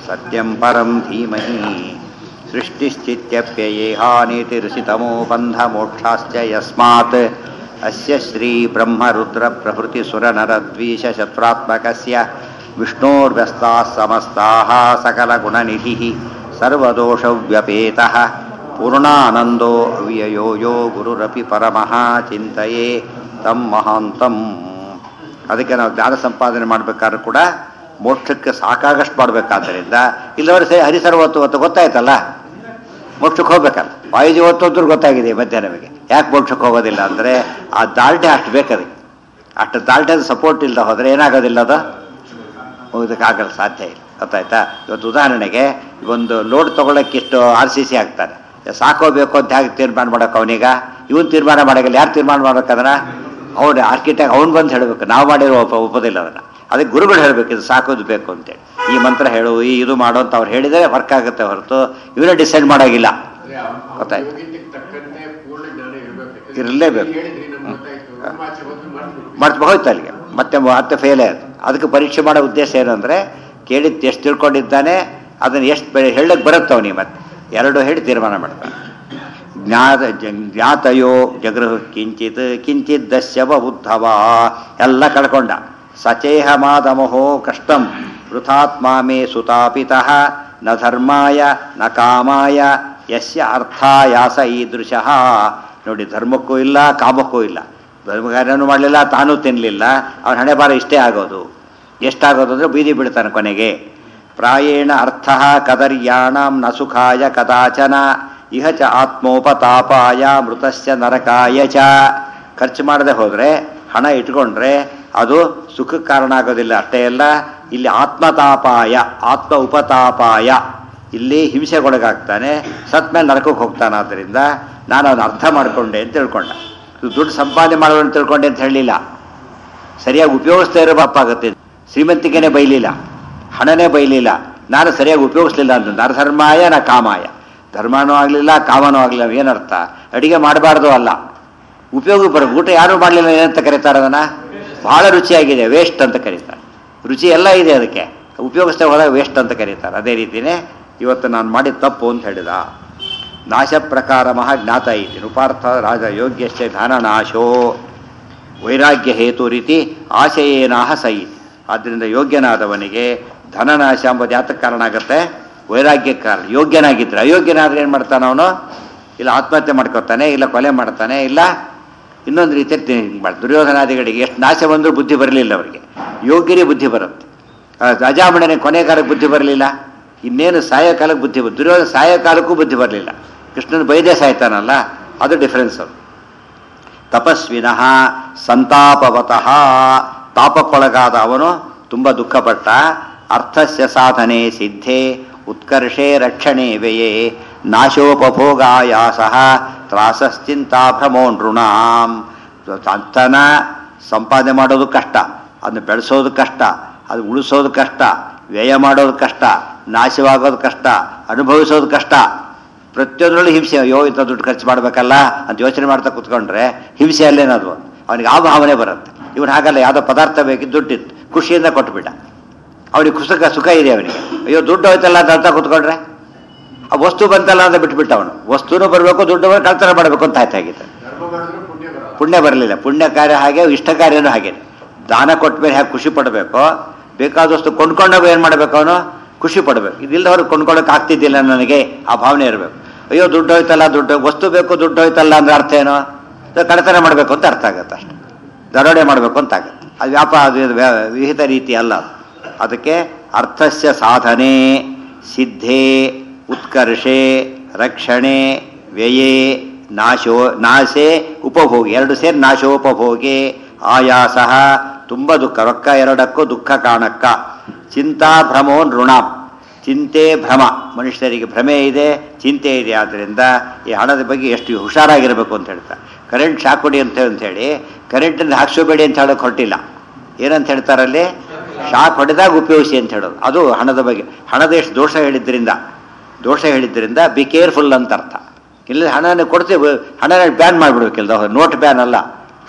सत्यं परं धीमहि सृष्टिश्चित्यप्ययेहानीतिरुषितमो बन्धमोक्षाश्च यस्मात् अस्य श्रीब्रह्मरुद्रप्रभृतिसुरनरद्वीषशत्रात्मकस्य विष्णोर्व्यस्ताः समस्ताः सकलगुणनिधिः सर्वदोषव्यपेतः पूर्णानन्दो अव्ययो यो गुरुरपि परमः ಚಿಂತೆಯೇ ತಂ ಮಹಾಂತಂ ಅದಕ್ಕೆ ನಾವು ಜ್ಞಾನ ಸಂಪಾದನೆ ಮಾಡಬೇಕಾದ್ರೂ ಕೂಡ ಮೋಕ್ಷಕ್ಕೆ ಸಾಕಾಗಷ್ಟು ಮಾಡಬೇಕಾದ್ದರಿಂದ ಇಲ್ಲವರೆ ಸರಿ ಹರಿಸರ್ವತ್ತು ಹೊತ್ತು ಗೊತ್ತಾಯ್ತಲ್ಲ ಮೋಕ್ಷಕ್ಕೆ ಹೋಗ್ಬೇಕಲ್ಲ ವಾಯುಜಿ ಹೊತ್ತು ಅಂತೂ ಗೊತ್ತಾಗಿದೆ ಈ ಮಧ್ಯ ನಮಗೆ ಯಾಕೆ ಮೋಕ್ಷಕ್ಕೆ ಹೋಗೋದಿಲ್ಲ ಅಂದರೆ ಆ ದಾಲ್ಟೆ ಅಷ್ಟು ಬೇಕದಕ್ಕೆ ಅಷ್ಟು ದಾಲ್ಟೆದ ಸಪೋರ್ಟ್ ಇಲ್ಲದೆ ಹೋದರೆ ಏನಾಗೋದಿಲ್ಲ ಅದು ಹೋಗೋದಕ್ಕಾಗಲ್ಲ ಸಾಧ್ಯ ಇಲ್ಲ ಗೊತ್ತಾಯ್ತಾ ಇವತ್ತು ಉದಾಹರಣೆಗೆ ಒಂದು ಲೋಡ್ ತೊಗೊಳಕ್ಕೆ ಇಷ್ಟು ಆರ್ ಸಿ ಸಿ ಹಾಕ್ತಾನೆ ಸಾಕೋ ಬೇಕು ಅಂತ ಹೇಗೆ ತೀರ್ಮಾನ ಮಾಡೋಕೆ ಅವನೀಗ ಇವನು ತೀರ್ಮಾನ ಮಾಡೋಕ್ಕಿಲ್ಲ ಯಾರು ತೀರ್ಮಾನ ಮಾಡ್ಬೇಕದನ್ನ ಅವನು ಆರ್ಕಿಟೆಕ್ಟ್ ಅವ್ನು ಬಂದು ಹೇಳಬೇಕು ನಾವು ಮಾಡಿರೋ ಒಪ್ಪ ಒಪ್ಪೋದಿಲ್ಲ ಅದನ್ನು ಅದಕ್ಕೆ ಗುರುಗಳು ಹೇಳಬೇಕು ಇದು ಸಾಕೋದು ಬೇಕು ಅಂತೇಳಿ ಈ ಮಂತ್ರ ಹೇಳು ಈ ಇದು ಮಾಡು ಅಂತ ಅವ್ರು ಹೇಳಿದರೆ ವರ್ಕ್ ಆಗುತ್ತೆ ಹೊರತು ಇವನೇ ಡಿಸೈಡ್ ಮಾಡೋಗಿಲ್ಲ ಗೊತ್ತಾಯ್ತು. ತಕ್ಕಂತೆ ಪೂರ್ಣ ಜ್ಞಾನ ಇರಬೇಕು ಇರ್ಲೇಬೇಕು. ಹೇಳಿದ್ರಿ ನಮ್ಗೆ ಗೊತ್ತಾಯ್ತು ನಮ್ಮ ಆಚೆ ಬಂದು ಮಾಡ್ಬಿಡ್ಬೇಕು. ಮರ್ತು ಹೋಯ್ತು ಅಲ್ಲಿಗೆ ಮತ್ತೆ ಮತ್ತೆ ಫೇಲ್ ಆಯ್ತು ಅದಕ್ಕೆ ಪರೀಕ್ಷೆ ಮಾಡೋ ಉದ್ದೇಶ ಏನು ಅಂದರೆ ಕೇಳಿದ್ದು ಎಷ್ಟು ತಿಳ್ಕೊಂಡಿದ್ದಾನೆ ಅದನ್ನು ಎಷ್ಟು ಬೆಳೆ ಹೇಳಕ್ಕೆ ಬರುತ್ತೆ ಅವನಿಗೆ ಮತ್ತೆ ಎರಡು ಹೇಳಿ ತೀರ್ಮಾನ ಮಾಡ್ತಾನೆ ಜ್ಞಾತ ಜ- ಜ್ಞಾತಯೋ ಜಗೃಹ ಕಿಂಚಿತ್ ಕಿಂಚಿತ್ ದಸ್ಯವ ಉದ್ಧವ ಎಲ್ಲ ಕಳ್ಕೊಂಡ ಸಚೇಹ ಮಾದಮಹೋ ಕಷ್ಟಂ ವೃಥಾತ್ಮಾ ಮೇ ಸುತಾಪಿತಃ ನ ಧರ್ಮಾಯ ನ ಕಾಮಾಯ ಯಸ್ಯ ಅರ್ಥಾಯಾಸ ಈದೃಶಃ ನೋಡಿ ಧರ್ಮಕ್ಕೂ ಇಲ್ಲ ಕಾಮಕ್ಕೂ ಇಲ್ಲ ಧರ್ಮಕಾರ್ಯನೂ ಮಾಡಲಿಲ್ಲ ತಾನೂ ತಿನ್ನಲಿಲ್ಲ ಅವನ ಹಣೆ ಬಾರ ಇಷ್ಟೇ ಆಗೋದು ಎಷ್ಟಾಗೋದು ಅಂದರೆ ಬೀದಿ ಬಿಡ್ತಾನೆ ಕೊನೆಗೆ ಪ್ರಾಯೇಣ ಅರ್ಥ ಕದರ್ಯಾಣಂ ನ ಸುಖಾಯ ಕದಾಚನ ಇಹ ಚ ಆತ್ಮೋಪತಾಪಾಯ ಮೃತಸ್ಯ ನರಕಾಯ ಚ ಖರ್ಚು ಮಾಡದೆ ಹೋದರೆ ಹಣ ಇಟ್ಕೊಂಡ್ರೆ ಅದು ಸುಖಕ್ಕೆ ಕಾರಣ ಆಗೋದಿಲ್ಲ ಅಷ್ಟೇ ಅಲ್ಲ ಇಲ್ಲಿ ಆತ್ಮತಾಪಾಯ ಆತ್ಮ ಉಪತಾಪಾಯ ಇಲ್ಲಿ ಹಿಂಸೆಗೊಳಗಾಗ್ತಾನೆ ಸತ್ ಮೇಲೆ ನರಕಕ್ಕೆ ಹೋಗ್ತಾನೆ ಆದ್ದರಿಂದ ನಾನು ಅದನ್ನು ಅರ್ಥ ಮಾಡಿಕೊಂಡೆ ಅಂತ ತಿಳ್ಕೊಂಡ ಇದು ದುಡ್ಡು ಸಂಪಾದನೆ ಮಾಡೋದು ಅಂತ ತಿಳ್ಕೊಂಡೆ ಅಂತ ಹೇಳಲಿಲ್ಲ ಸರಿಯಾಗಿ ಉಪಯೋಗಿಸ್ತಾ ಇರೋ ಆಗುತ್ತೆ ಶ್ರೀಮಂತಿಕೆನೇ ಬೈಲಿಲ್ಲ ಹಣನೇ ಬೈಲಿಲ್ಲ ನಾನು ಸರಿಯಾಗಿ ಉಪಯೋಗಿಸ್ಲಿಲ್ಲ ಅಂತ ನರಧರ್ಮಾಯ ನ ಕಾಮಾಯ ಧರ್ಮನೂ ಆಗಲಿಲ್ಲ ಕಾಮನೂ ಆಗಲಿಲ್ಲ ಏನರ್ಥ ಅಡಿಗೆ ಮಾಡಬಾರ್ದು ಅಲ್ಲ ಉಪಯೋಗ ಬರ ಊಟ ಯಾರೂ ಮಾಡಲಿಲ್ಲ ಏನಂತ ಕರೀತಾರೆ ಅದನ್ನು ಬಹಳ ರುಚಿಯಾಗಿದೆ ವೇಸ್ಟ್ ಅಂತ ಕರೀತಾರೆ ರುಚಿ ಎಲ್ಲ ಇದೆ ಅದಕ್ಕೆ ಉಪಯೋಗಿಸ್ತಾ ಹೋದಾಗ ವೇಸ್ಟ್ ಅಂತ ಕರೀತಾರೆ ಅದೇ ರೀತಿಯೇ ಇವತ್ತು ನಾನು ಮಾಡಿದ ತಪ್ಪು ಅಂತ ಹೇಳಿದ ನಾಶ ಪ್ರಕಾರ ಮಹಾ ಜ್ಞಾತ ಇದೆ ರೂಪಾರ್ಥ ರಾಜ ಯೋಗ್ಯಶ್ಚ ಧನನಾಶೋ ವೈರಾಗ್ಯ ಹೇತು ರೀತಿ ಆಶಯೇನಾಹ ಸೈ ಆದ್ದರಿಂದ ಯೋಗ್ಯನಾದವನಿಗೆ ಧನನಾಶ ಎಂಬುದು ಯಾತಕ್ಕೆ ಕಾರಣ ಆಗುತ್ತೆ ವೈರಾಗ್ಯಕ್ಕೆ ಕಾರಣ ಯೋಗ್ಯನಾಗಿದ್ದರೆ ಅಯೋಗ್ಯನಾದ್ರೆ ಏನು ಮಾಡ್ತಾನೆ ಅವನು ಇಲ್ಲ ಆತ್ಮಹತ್ಯೆ ಮಾಡ್ಕೊತಾನೆ ಇಲ್ಲ ಕೊಲೆ ಮಾಡ್ತಾನೆ ಇಲ್ಲ ಇನ್ನೊಂದು ರೀತಿ ಮಾಡಿ ದುರ್ಯೋಧನಾದಿಗಳಿಗೆ ಎಷ್ಟು ನಾಶ ಬಂದರೂ ಬುದ್ಧಿ ಬರಲಿಲ್ಲ ಅವರಿಗೆ ಯೋಗ್ಯರೇ ಬುದ್ಧಿ ಬರುತ್ತೆ ಆ, ಅಜಾಮಣನೆ ಕೊನೆ ಕಾಲಕ್ಕೆ ಬುದ್ಧಿ ಬರಲಿಲ್ಲ ಇನ್ನೇನು ಸಾಯೋ ಕಾಲಕ್ಕೆ ಬುದ್ಧಿ ಬಂತು ದುರ್ಯೋಧನ ಸಾಯೋ ಕಾಲಕ್ಕೂ ಬುದ್ಧಿ ಬರಲಿಲ್ಲ ಕೃಷ್ಣನ ಬೈದೇ ಸಾಯ್ತಾನಲ್ಲ ಅದು ಡಿಫರೆನ್ಸ್ ಅದು ತಪಸ್ವಿನಃ ಸಂತಾಪವತಃ ತಾಪಕ್ಕೊಳಗಾದ ಅವನು ತುಂಬ ದುಃಖಪಟ್ಟ ಅರ್ಥಸ್ಯ ಸಾಧನೆ ಸಿದ್ಧೆ ಉತ್ಕರ್ಷೆ ರಕ್ಷಣೆ ವ್ಯಯೇ ನಾಶೋಪಭೋಗಾಯಾಸ ತ್ರಾಸಶ್ಚಿಂತಾ ಭ್ರಮೋ ನೃಣಾಂ ತನ ಸಂಪಾದನೆ ಮಾಡೋದು ಕಷ್ಟ ಅದನ್ನು ಬೆಳೆಸೋದು ಕಷ್ಟ ಅದು ಉಳಿಸೋದು ಕಷ್ಟ ವ್ಯಯ ಮಾಡೋದು ಕಷ್ಟ ನಾಶವಾಗೋದು ಕಷ್ಟ ಅನುಭವಿಸೋದು ಕಷ್ಟ ಪ್ರತಿಯೊಂದರಲ್ಲೂ ಹಿಂಸೆ ಅಯ್ಯೋ ಇಂಥ ದುಡ್ಡು ಖರ್ಚು ಮಾಡಬೇಕಲ್ಲ ಅಂತ ಯೋಚನೆ ಮಾಡ್ತಾ ಕೂತ್ಕೊಂಡ್ರೆ ಹಿಂಸೆ ಅಲ್ಲೇನದು ಅವನಿಗೆ ಆ ಭಾವನೆ ಬರುತ್ತೆ ಇವನು ಹಾಗಲ್ಲ ಯಾವುದೋ ಪದಾರ್ಥ ಬೇಕಿದ್ದು ದುಡ್ಡಿತ್ತು ಖುಷಿಯಿಂದ ಕೊಟ್ಬಿಟ್ಟ ಅವನಿಗೆ ಸುಖ ಸುಖ ಇದೆ ಅವನಿಗೆ ಅಯ್ಯೋ ದುಡ್ಡು ಹೋಯ್ತಲ್ಲ ಅಂತ ಅಂತ ಕೂತ್ಕೊಂಡ್ರೆ ಆ ವಸ್ತು ಬಂತಲ್ಲ ಅಂತ ಬಿಟ್ಬಿಟ್ಟ ಅವನು ವಸ್ತುನೂ ಬರಬೇಕು ದುಡ್ಡು ಬರ ಕಳ್ತನ ಮಾಡಬೇಕು ಅಂತ ಆಯ್ತಾಗಿತ್ತು ಧರ್ಮ ಮಾಡಿದ್ರು ಪುಣ್ಯ ಬರಲ್ಲ ಪುಣ್ಯ ಬರಲಿಲ್ಲ ಪುಣ್ಯ ಕಾರ್ಯ ಹಾಗೆ ಇಷ್ಟ ಕಾರ್ಯನೂ ಹಾಗೆ ದಾನ ಕೊಟ್ಟ ಮೇಲೆ ಹೇಗೆ ಖುಷಿ ಪಡಬೇಕು ಬೇಕಾದಷ್ಟು ಕೊಂಡ್ಕೊಂಡಾಗ ಏನು ಮಾಡಬೇಕು ಅವನು ಖುಷಿ ಪಡಬೇಕು ಇದಿಲ್ಲದವ್ರು ಕೊಂಡ್ಕೊಳ್ಳೋಕೆ ಆಗ್ತಿದ್ದಿಲ್ಲ ನನಗೆ ಆ ಭಾವನೆ ಇರಬೇಕು ಅಯ್ಯೋ ದುಡ್ಡು ಹೋಯ್ತಲ್ಲ ದುಡ್ಡು ವಸ್ತು ಬೇಕು ದುಡ್ಡು ಹೋಯ್ತಲ್ಲ ಅಂದ್ರೆ ಅರ್ಥ ಏನು ಅದು ಕಡತನ ಮಾಡಬೇಕು ಅಂತ ಅರ್ಥ ಆಗುತ್ತೆ ಅಷ್ಟೆ ದರೋಡೆ ಮಾಡಬೇಕು ಅಂತ ಆಗುತ್ತೆ ಅದು ವ್ಯಾಪಾರ ಅದು ಇದು ವ್ಯ- ವಿಹಿತ ರೀತಿ ಅಲ್ಲ ಅದು. ಅದಕ್ಕೆ ಅರ್ಥಸ್ಯ ಸಾಧನೆ ಸಿದ್ಧೆ ಉತ್ಕರ್ಷೆ ರಕ್ಷಣೆ ವ್ಯಯೇ ನಾಶೋ ನಾಶೆ ಉಪಭೋಗಿ ಎರಡು ಸೇರಿ ನಾಶೋಪಭೋಗಿ ಆಯಾಸ ತುಂಬ ದುಃಖ ರೊಕ್ಕ ಎರಡಕ್ಕೂ ದುಃಖ ಕಾಣಕ್ಕ ಚಿಂತಾ ಭ್ರಮೋ ನೃಣಾಂ ಚಿಂತೆ ಭ್ರಮ ಮನುಷ್ಯರಿಗೆ ಭ್ರಮೆ ಇದೆ ಚಿಂತೆ ಇದೆ ಆದ್ದರಿಂದ ಈ ಹಣದ ಬಗ್ಗೆ ಎಷ್ಟು ಹುಷಾರಾಗಿರಬೇಕು ಅಂತ ಹೇಳ್ತಾರೆ ಕರೆಂಟ್ ಶಾಕ್ ಹೊಡಿ ಅಂತ ಅಂತ ಹೇಳಿ ಕರೆಂಟನ್ನು ಹಾಕ್ಸೋಬೇಡಿ ಅಂತ ಹೇಳೋಕೆ ಹೊರಟಿಲ್ಲ ಏನಂತ ಹೇಳ್ತಾರಲ್ಲಿ ಶಾಕ್ ಹೊಡೆದಾಗ ಉಪಯೋಗಿಸಿ ಅಂತ ಹೇಳೋದು ಅದು ಹಣದ ಬಗ್ಗೆ ಹಣದ ಎಷ್ಟು ದೋಷ ಹೇಳಿದ್ರಿಂದ ದೋಷ ಹೇಳಿದ್ರಿಂದ ಬಿ ಕೇರ್ಫುಲ್ ಅಂತ ಅರ್ಥ ಇಲ್ಲ ಹಣನೇ ಕೊಡ್ತೀವಿ ಹಣನೇ ಬ್ಯಾನ್ ಮಾಡಿಬಿಡ್ಬೇಕಿಲ್ಲ ನೋಟ್ ಬ್ಯಾನ್ ಅಲ್ಲ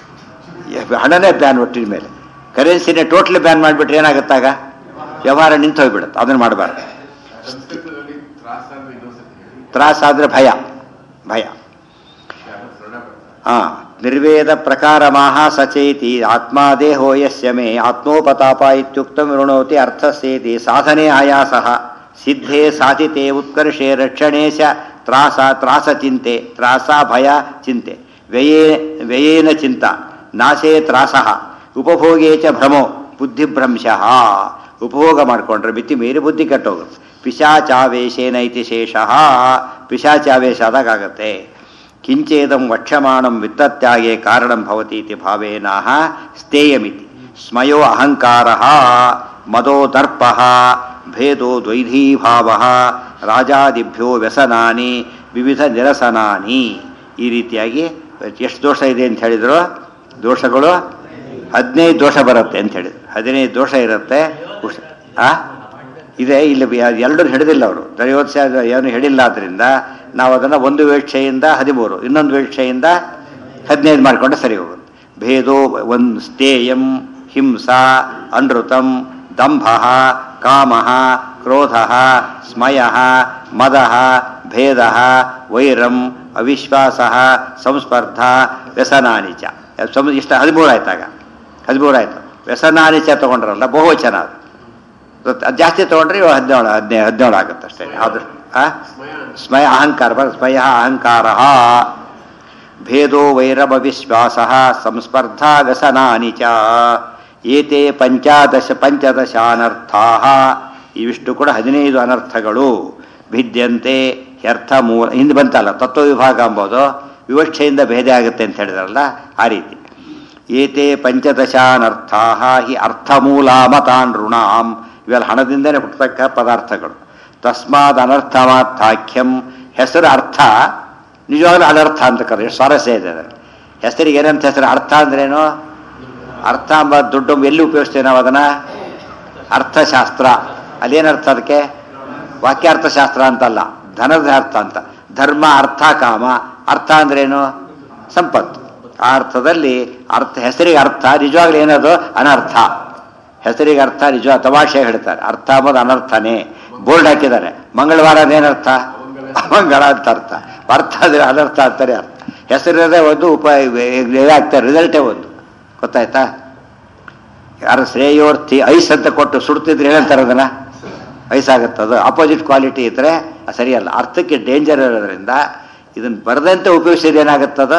ಹಣನೇ ಬ್ಯಾನ್ ಒಟ್ಟಿನ ಮೇಲೆ ಕರೆನ್ಸಿನೇ ಟೋಟ್ಲಿ ಬ್ಯಾನ್ ಮಾಡಿಬಿಟ್ರೆ ಏನಾಗುತ್ತಾಗ ವ್ಯವಹಾರ ನಿಂತು ಹೋಗ್ಬಿಡುತ್ತೆ ಅದನ್ನು ಮಾಡಬಾರ್ದು ಸಂಸ್ಕೃತದಲ್ಲಿ ತ್ರಾಸ ಅಂದ್ರೆ ಇನ್ನೊಂದ್ಸತಿ ಹೇಳಿ ತ್ರಾಸ ಅಂದರೆ ಭಯ ಭಯ ಯಾರೋ ಸರಳ ಬರ್ತಾರೆ ಆ ನಿರ್ವೇದ ಪ್ರಕಾರಮಾಹ ಸಚೇತಿ ಆತ್ಮಾದೇಹೋ ಯಸ್ಯ ಮೇ ಆತ್ಮೋಪತಾಪ ಇತ್ಯುಕ್ತ ವೃಣೋತಿ ಅರ್ಥಸ್ಯೇತಿ ಸಾಧನೆ ಆಯಾಸಃ ಸಿದ್ಧೇ ಸಾಧಿತೆ ಉತ್ಕರ್ಷೆ ರಕ್ಷಣೆ ಚ ತ್ರಾಸ ತ್ರಾಸ ಚಿಂತೆ ತ್ರಾಸ ಭಯ ಚಿಂತೆ ವ್ಯಯೇ ವ್ಯಯೇನ ಚಿಂತ ನಾಶೇ ತ್ರಾಸಃ ಉಪಭೋಗೇ ಚ ಭ್ರಮೋ ಬುದ್ಧಿಭ್ರಂಶಃ ಉಪಭೋಗ ಮಾಡಿಕೊಂಡ್ರೆ ಮಿತಿ ಮೀರಿ ಬುದ್ಧಿ ಕೆಟ್ಟೋಗುತ್ತೆ ಪಿಶಾಚಾವೇಶೇನ ಇತಿ ಶೇಷಃ ಪಿಶಾಚಾವೇಶ ಆದಾಗತ್ತೆ ಕಿಂಚೇದಂ ವಕ್ಷ್ಯಮಾಣಂ ವಿತ್ತತ್ಯಾಗೆ ಕಾರಣಂ ಭವತಿ ಇತಿ ಭಾವೇನಾಹ ಸ್ಥೇಯಮಿತಿ ಸ್ಮಯೋ ಅಹಂಕಾರ ಮದೋ ದರ್ಪ ಭೇದೋ ದ್ವೈಧೀಭಾವ ರಾಜಾದಿಭ್ಯೋ ವ್ಯಸನಾನಿ ವಿವಿಧ ನಿರಸನಾನಿ ಈ ರೀತಿಯಾಗಿ ಎಷ್ಟು ದೋಷ ಇದೆ ಅಂತ ಹೇಳಿದ್ರು ದೋಷಗಳು ಹದಿನೈದು ದೋಷ ಬರುತ್ತೆ ಅಂತ ಹೇಳಿದ್ರು ಹದಿನೈದು ದೋಷ ಇರುತ್ತೆ ಹುಷ- ಆ ಇದೆ ಇಲ್ಲಿ ಎರಡೂ ಹಿಡಿದಿಲ್ಲ ಅವರು ದಯೋತ್ಸ ಏನು ಹೇಳಿಲ್ಲ ಆದ್ದರಿಂದ ನಾವು ಅದನ್ನು ಒಂದು ವೇಕ್ಷೆಯಿಂದ ಹದಿಮೂರು ಇನ್ನೊಂದು ವೇಕ್ಷೆಯಿಂದ ಹದಿನೈದು ಮಾಡಿಕೊಂಡ್ರೆ ಸರಿ ಹೋಗುತ್ತೆ ಭೇದೋ ಒಂದು ಸ್ಥೇಯಂ ಹಿಂಸಾ ಅನೃತಂ ದಂಭ ಕಾಮ ಕ್ರೋಧ ಸ್ಮಯ ಮದ ಭೇದ ವೈರಂ ಅವಿಶ್ವಾಸ ಸಂಸ್ಪರ್ಧ ವ್ಯಸನಾನಿ ಚ ಸಮ ಇಷ್ಟ ಹದಿಮೂರು ಆಯ್ತಾಗ ಹದಿಮೂರು ಆಯ್ತು ವ್ಯಸನಾನಿ ಚ ತೊಗೊಂಡ್ರಲ್ಲ ಬಹುವಚನ ಅದು ಗೊತ್ತಾ? ಅದ್ ಜಾಸ್ತಿ ತೊಗೊಂಡ್ರೆ ಇವಾಗ ಹದಿನೇಳು ಹದಿನೈದು ಹದಿನೇಳು ಆಗುತ್ತೆ ಅಷ್ಟೇ ಆದ್ರೆ ಆ ಸ್ಮಯ ಸ್ಮಯ ಅಹಂಕಾರ ಬರ್ ಸ್ಮಯ ಅಹಂಕಾರ ಭೇದೋ ವೈರಮವಿಶ್ವಾಸ ಸಂಸ್ಪರ್ಧಾ ವ್ಯಸನಾನಿ ಚ ಏತೆ ಪಂಚಾದಶ ಪಂಚದಶಾನರ್ಥಾ ಇವಿಷ್ಟು ಕೂಡ ಹದಿನೈದು ಅನರ್ಥಗಳು ಭಿದ್ಯಂತೆ ಅರ್ಥ ಮೂಲ ಹಿಂದೆ ಬಂತಲ್ಲ ತತ್ವ ವಿಭಾಗ ಎಂಬುದು ವಿವಕ್ಷೆಯಿಂದ ಭೇದ ಆಗುತ್ತೆ ಅಂತ ಹೇಳಿದ್ರಲ್ಲ ಆ ರೀತಿ ಏತೆ ಪಂಚದಶಾನರ್ಥಾ ಹಿ ಅರ್ಥಮೂಲಾಮತಾನ್ ಋಣಾಂ ಇವೆಲ್ಲ ಹಣದಿಂದನೇ ಹುಟ್ಟತಕ್ಕ ಪದಾರ್ಥಗಳು ತಸ್ಮಾದ್ ಅನರ್ಥಮಾರ್ಥಾಖ್ಯಂ ಹೆಸರು ಅರ್ಥ ನಿಜವಾಗ್ಲೂ ಅನರ್ಥ ಅಂತ ಕರೆ ಎಷ್ಟು ಸ್ವಾರಸ್ಯ ಇದೆ ಅದರಲ್ಲಿ ಹೆಸರಿಗೆ ಏನಂತ ಹೆಸರು ಅರ್ಥ ಅಂದ್ರೇನು ಅರ್ಥ ಎಂಬ ದುಡ್ಡು ಎಲ್ಲಿ ಉಪಯೋಗಿಸ್ತೇವೆ ನಾವು ಅದನ್ನು ಅರ್ಥಶಾಸ್ತ್ರ ಅಲ್ಲೇನರ್ಥ ಅದಕ್ಕೆ ವಾಕ್ಯಾರ್ಥಶಾಸ್ತ್ರ ಅಂತಲ್ಲ ಧನದ ಅರ್ಥ ಅಂತ ಧರ್ಮ ಅರ್ಥ ಕಾಮ ಅರ್ಥ ಅಂದ್ರೇನು ಸಂಪತ್ತು ಆ ಅರ್ಥದಲ್ಲಿ ಅರ್ಥ ಹೆಸರಿಗೆ ಅರ್ಥ ನಿಜವಾಗ್ಲೂ ಏನದು ಅನರ್ಥ ಹೆಸರಿಗೆ ಅರ್ಥ ನಿಜ ತಮಾಷೆ ಹೇಳ್ತಾರೆ ಅರ್ಥ ಅಂಬೋದು ಅನರ್ಥನೇ ಬೋರ್ಡ್ ಹಾಕಿದ್ದಾರೆ ಮಂಗಳವಾರ ಏನರ್ಥ ಅಮಂಗಳ ಅಂತ ಅರ್ಥ ಅರ್ಥ ಅಂದ್ರೆ ಅನರ್ಥ ಅಂತಾರೆ ಅರ್ಥ ಹೆಸರಿರೋದೇ ಒಂದು ಉಪ ಇದಾಗ್ತಾರೆ ರಿಸಲ್ಟೇ ಒಂದು ಗೊತ್ತಾಯ್ತಾ ಯಾರು ಶ್ರೇಯೋರ್ಥಿ ಐಸ್ ಅಂತ ಕೊಟ್ಟು ಸುಡ್ತಿದ್ರೆ ಏನಂತಾರೆ ಅದನ್ನ ಐಸ್ ಆಗುತ್ತೆ ಅದು ಅಪೋಸಿಟ್ ಕ್ವಾಲಿಟಿ ಇದ್ರೆ ಅದು ಸರಿಯಲ್ಲ ಅರ್ಥಕ್ಕೆ ಡೇಂಜರ್ ಇರೋದ್ರಿಂದ ಇದನ್ನ ಬರದಂತೆ ಉಪಯೋಗಿಸಿದ್ರೆ ಏನಾಗುತ್ತದ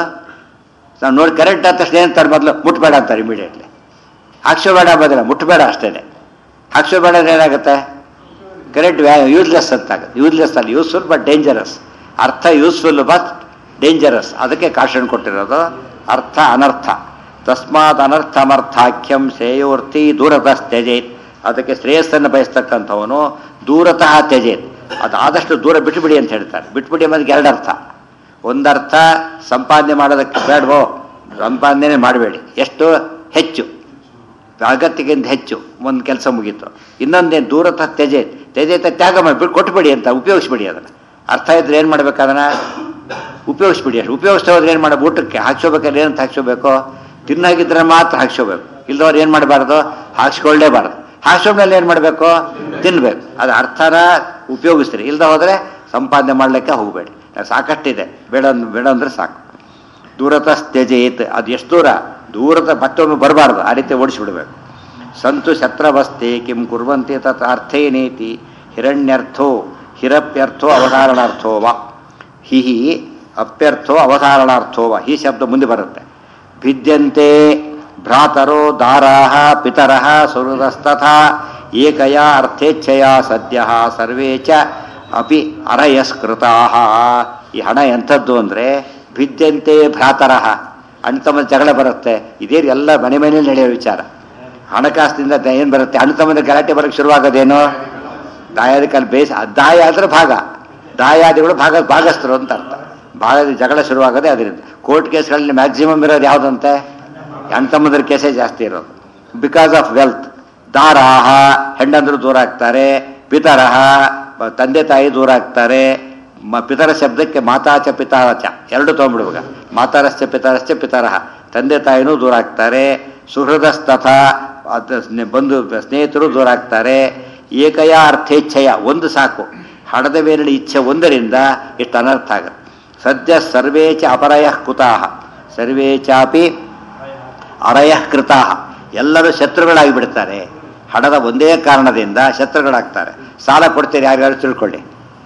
ನಾವು ನೋಡಿ ಕರೆಕ್ಟ್ ಆದ ತಕ್ಷಣ ಏನಂತಾರೆ ಮೊದಲು ಮುಟ್ಬೇಡ ಅಂತಾರೆ ಇಮಿಡಿಯೇಟ್ಲಿ ಹಾಕ್ಸೋಬೇಡ ಬದಲ ಮುಟ್ಬೇಡ ಅಷ್ಟೇ ಹಾಕ್ಸೋಬೇಡ ಅಂದ್ರೆ ಏನಾಗುತ್ತೆ ಕರೆಕ್ಟ್ ವ್ಯಾ ಯೂಸ್ಲೆಸ್ ಅಂತ ಆಗುತ್ತೆ ಯೂಸ್ಲೆಸ್ ಅಲ್ಲ ಯೂಸ್ಫುಲ್ ಬಟ್ ಡೇಂಜರಸ್ ಅರ್ಥ ಯೂಸ್ಫುಲ್ ಬಟ್ ಡೇಂಜರಸ್ ಅದಕ್ಕೆ ಕಾಶನ್ ಕೊಟ್ಟಿರೋದು ಅರ್ಥ ಅನರ್ಥ ತಸ್ಮಾತ್ ಅನರ್ಥಮರ್ಥಾಖ್ಯಂ ಶ್ರೇಯೋರ್ಥಿ ದೂರತಃ ತ್ಯಜೇತ್ ಅದಕ್ಕೆ ಶ್ರೇಯಸ್ಸನ್ನು ಬಯಸ್ತಕ್ಕಂಥವನು ದೂರತಃ ತ್ಯಜೇತ್ ಅದು ಆದಷ್ಟು ದೂರ ಬಿಟ್ಬಿಡಿ ಅಂತ ಹೇಳ್ತಾರೆ ಬಿಟ್ಬಿಡಿ ಅನ್ನೋದಕ್ಕೆ ಎರಡು ಅರ್ಥ ಒಂದರ್ಥ ಸಂಪಾದನೆ ಮಾಡೋದಕ್ಕೆ ಬೇಡವೋ ಸಂಪಾದನೆ ಮಾಡಬೇಡಿ ಎಷ್ಟು ಹೆಚ್ಚು ಅಗತ್ಯಕ್ಕಿಂತ ಹೆಚ್ಚು ಒಂದು ಕೆಲಸ ಮುಗೀತು ಇನ್ನೊಂದೇನು ದೂರತ ತ್ಯಜೆ ತ್ಯಜೇತ ತ್ಯಾಗ ಮಾಡಿ ಬಿಟ್ಟು ಕೊಟ್ಬಿಡಿ ಅಂತ ಉಪಯೋಗಿಸ್ಬಿಡಿ ಅದನ್ನು ಅರ್ಥ ಇದ್ರೆ ಏನು ಮಾಡ್ಬೇಕು ಅದನ್ನು ಉಪಯೋಗಿಸ್ಬಿಡಿ ಅಷ್ಟು ಉಪಯೋಗಿಸ್ತಾ ಹೋದ್ರೆ ಏನು ಮಾಡಬೇಕು ಊಟಕ್ಕೆ ಹಾಕ್ಸೋಬೇಕಾದ್ರೆ ಏನಂತ ಹಾಕ್ಸೋಬೇಕು ತಿನ್ನಾಗಿದ್ರೆ ಮಾತ್ರ ಹಾಕ್ಸೋಬೇಕು ಇಲ್ದವ್ರು ಏನು ಮಾಡಬಾರ್ದು ಹಾಕ್ಸ್ಕೊಳ್ಳೇಬಾರ್ದು ಹಾಕ್ಸೋದ್ಮೇಲೆ ಏನು ಮಾಡಬೇಕು ತಿನ್ಬೇಕು ಅದು ಅರ್ಥನ ಉಪಯೋಗಿಸ್ತೀರಿ ಇಲ್ದ ಹೋದರೆ ಸಂಪಾದನೆ ಮಾಡಲಿಕ್ಕೆ ಹೋಗಬೇಡಿ ಸಾಕಷ್ಟಿದೆ ಬೇಡ ಅಂದ್- ಬೇಡ ಅಂದರೆ ಸಾಕು ದೂರತ ತ್ಯಜೇತ್ ಅದು ಎಷ್ಟು ದೂರ ದೂರದ ಮತ್ತೊಮ್ಮೆ ಬರಬಾರ್ದು ಆ ರೀತಿ ಓಡಿಸಿಬಿಡ್ಬೇಕು ಸಂತು ಶತ್ರವಸ್ತೆ ಕಿಂ ಕುರ್ವಂತೆ ತತ್ ಅರ್ಥೇನೇತಿ ಹಿರಣ್ಯರ್ಥೋ ಹಿರಪ್ಯರ್ಥೋ ಅವಧಾರಣಾರ್ಥೋ ವ ಹಿ ಹಿ ಅಪ್ಯರ್ಥೋ ಅವಧಾರಣಾರ್ಥೋ ವ ಈ ಶಬ್ದ ಮುಂದೆ ಬರುತ್ತೆ ಭಿದ್ಯಂತೆ ಭ್ರಾತರೋ ದಾರಾಹ ಪಿತರಃ ಸುಹೃದಸ್ತಥಾ ಏಕಯ ಅರ್ಥೇಚ್ಛಯ ಸದ್ಯ ಸರ್ವೇ ಚ ಅಪಿ ಅರಯಸ್ಕೃತಾಹ ಈ ಹಣ ಎಂಥದ್ದು ಅಂದರೆ ಭಿದ್ಯಂತೆ ಭ್ರಾತರಃ ಅಣ್ಣ ತಮ್ಮ ಜಗಳ ಬರುತ್ತೆ ಇದೇ ಎಲ್ಲ ಮನೆ ಮನೆಯಲ್ಲಿ ನಡೆಯೋ ವಿಚಾರ ಹಣಕಾಸಿನಿಂದ ಏನು ಬರುತ್ತೆ ಅಣ್ಣ ತಮ್ಮದ ಗಲಾಟೆ ಬರೋಕ್ಕೆ ಶುರುವಾಗೋದೇನು ದಾಯಾದಿಕಲ್ಲಿ ಬೇಸ್ ದಾಯ ಆದರೆ ಭಾಗ ದಾಯಾದಿಗಳು ಭಾಗ ಭಾಗಸ್ಥರು ಅಂತ ಅರ್ಥ ಭಾಗದ ಜಗಳ ಶುರುವಾಗೋದೇ ಅದರಿಂದ ಕೋರ್ಟ್ ಕೇಸ್ಗಳಲ್ಲಿ ಮ್ಯಾಕ್ಸಿಮಮ್ ಇರೋದು ಯಾವುದಂತೆ ಅಣ್ಣ ತಮ್ಮದ್ರ ಕೇಸೇ ಜಾಸ್ತಿ ಇರೋದು ಬಿಕಾಸ್ ಆಫ್ ವೆಲ್ತ್ ದಾರಾಹ ಹೆಣ್ಣಂದ್ರು ದೂರ ಆಗ್ತಾರೆ ಪಿತರಹ ಬ- ತಂದೆ ತಾಯಿ ದೂರ ಆಗ್ತಾರೆ ಮ ಪಿತರ ಶಬ್ದಕ್ಕೆ ಮಾತಾಚ ಪಿತಾಚ ಎರಡು ತೊಗೊಂಡ್ಬಿಡುವಾಗ ಮಾತಾರಶ್ಚ ಪಿತರಶ್ಚ ಪಿತರಹ ತಂದೆ ತಾಯಿನೂ ದೂರ ಆಗ್ತಾರೆ ಸುಹೃದಸ್ತಥ ಅದ ಸ್ನೆ- ಬಂಧು ಸ್ನೇಹಿತರು ದೂರ ಆಗ್ತಾರೆ ಏಕಯ ಅರ್ಥೇಚ್ಛಯ ಒಂದು ಸಾಕು ಹಣದ ಮೇಲಿನ ಇಚ್ಛೆ ಒಂದರಿಂದ ಇಷ್ಟು ಅನರ್ಥ ಆಗುತ್ತೆ ಸದ್ಯ ಸರ್ವೇ ಚ ಅಪರಯ ಕುತಾಹ ಸರ್ವೇ ಚಾಪಿ ಅರಯ ಕೃತಾಹ ಎಲ್ಲರೂ ಶತ್ರುಗಳಾಗಿ ಬಿಡ್ತಾರೆ ಹಣದ ಒಂದೇ ಕಾರಣದಿಂದ ಶತ್ರುಗಳಾಗ್ತಾರೆ ಸಾಲ ಕೊಡ್ತೀರಿ ಯಾರ್ಯಾರು ತಿಳ್ಕೊಳ್ಳಿ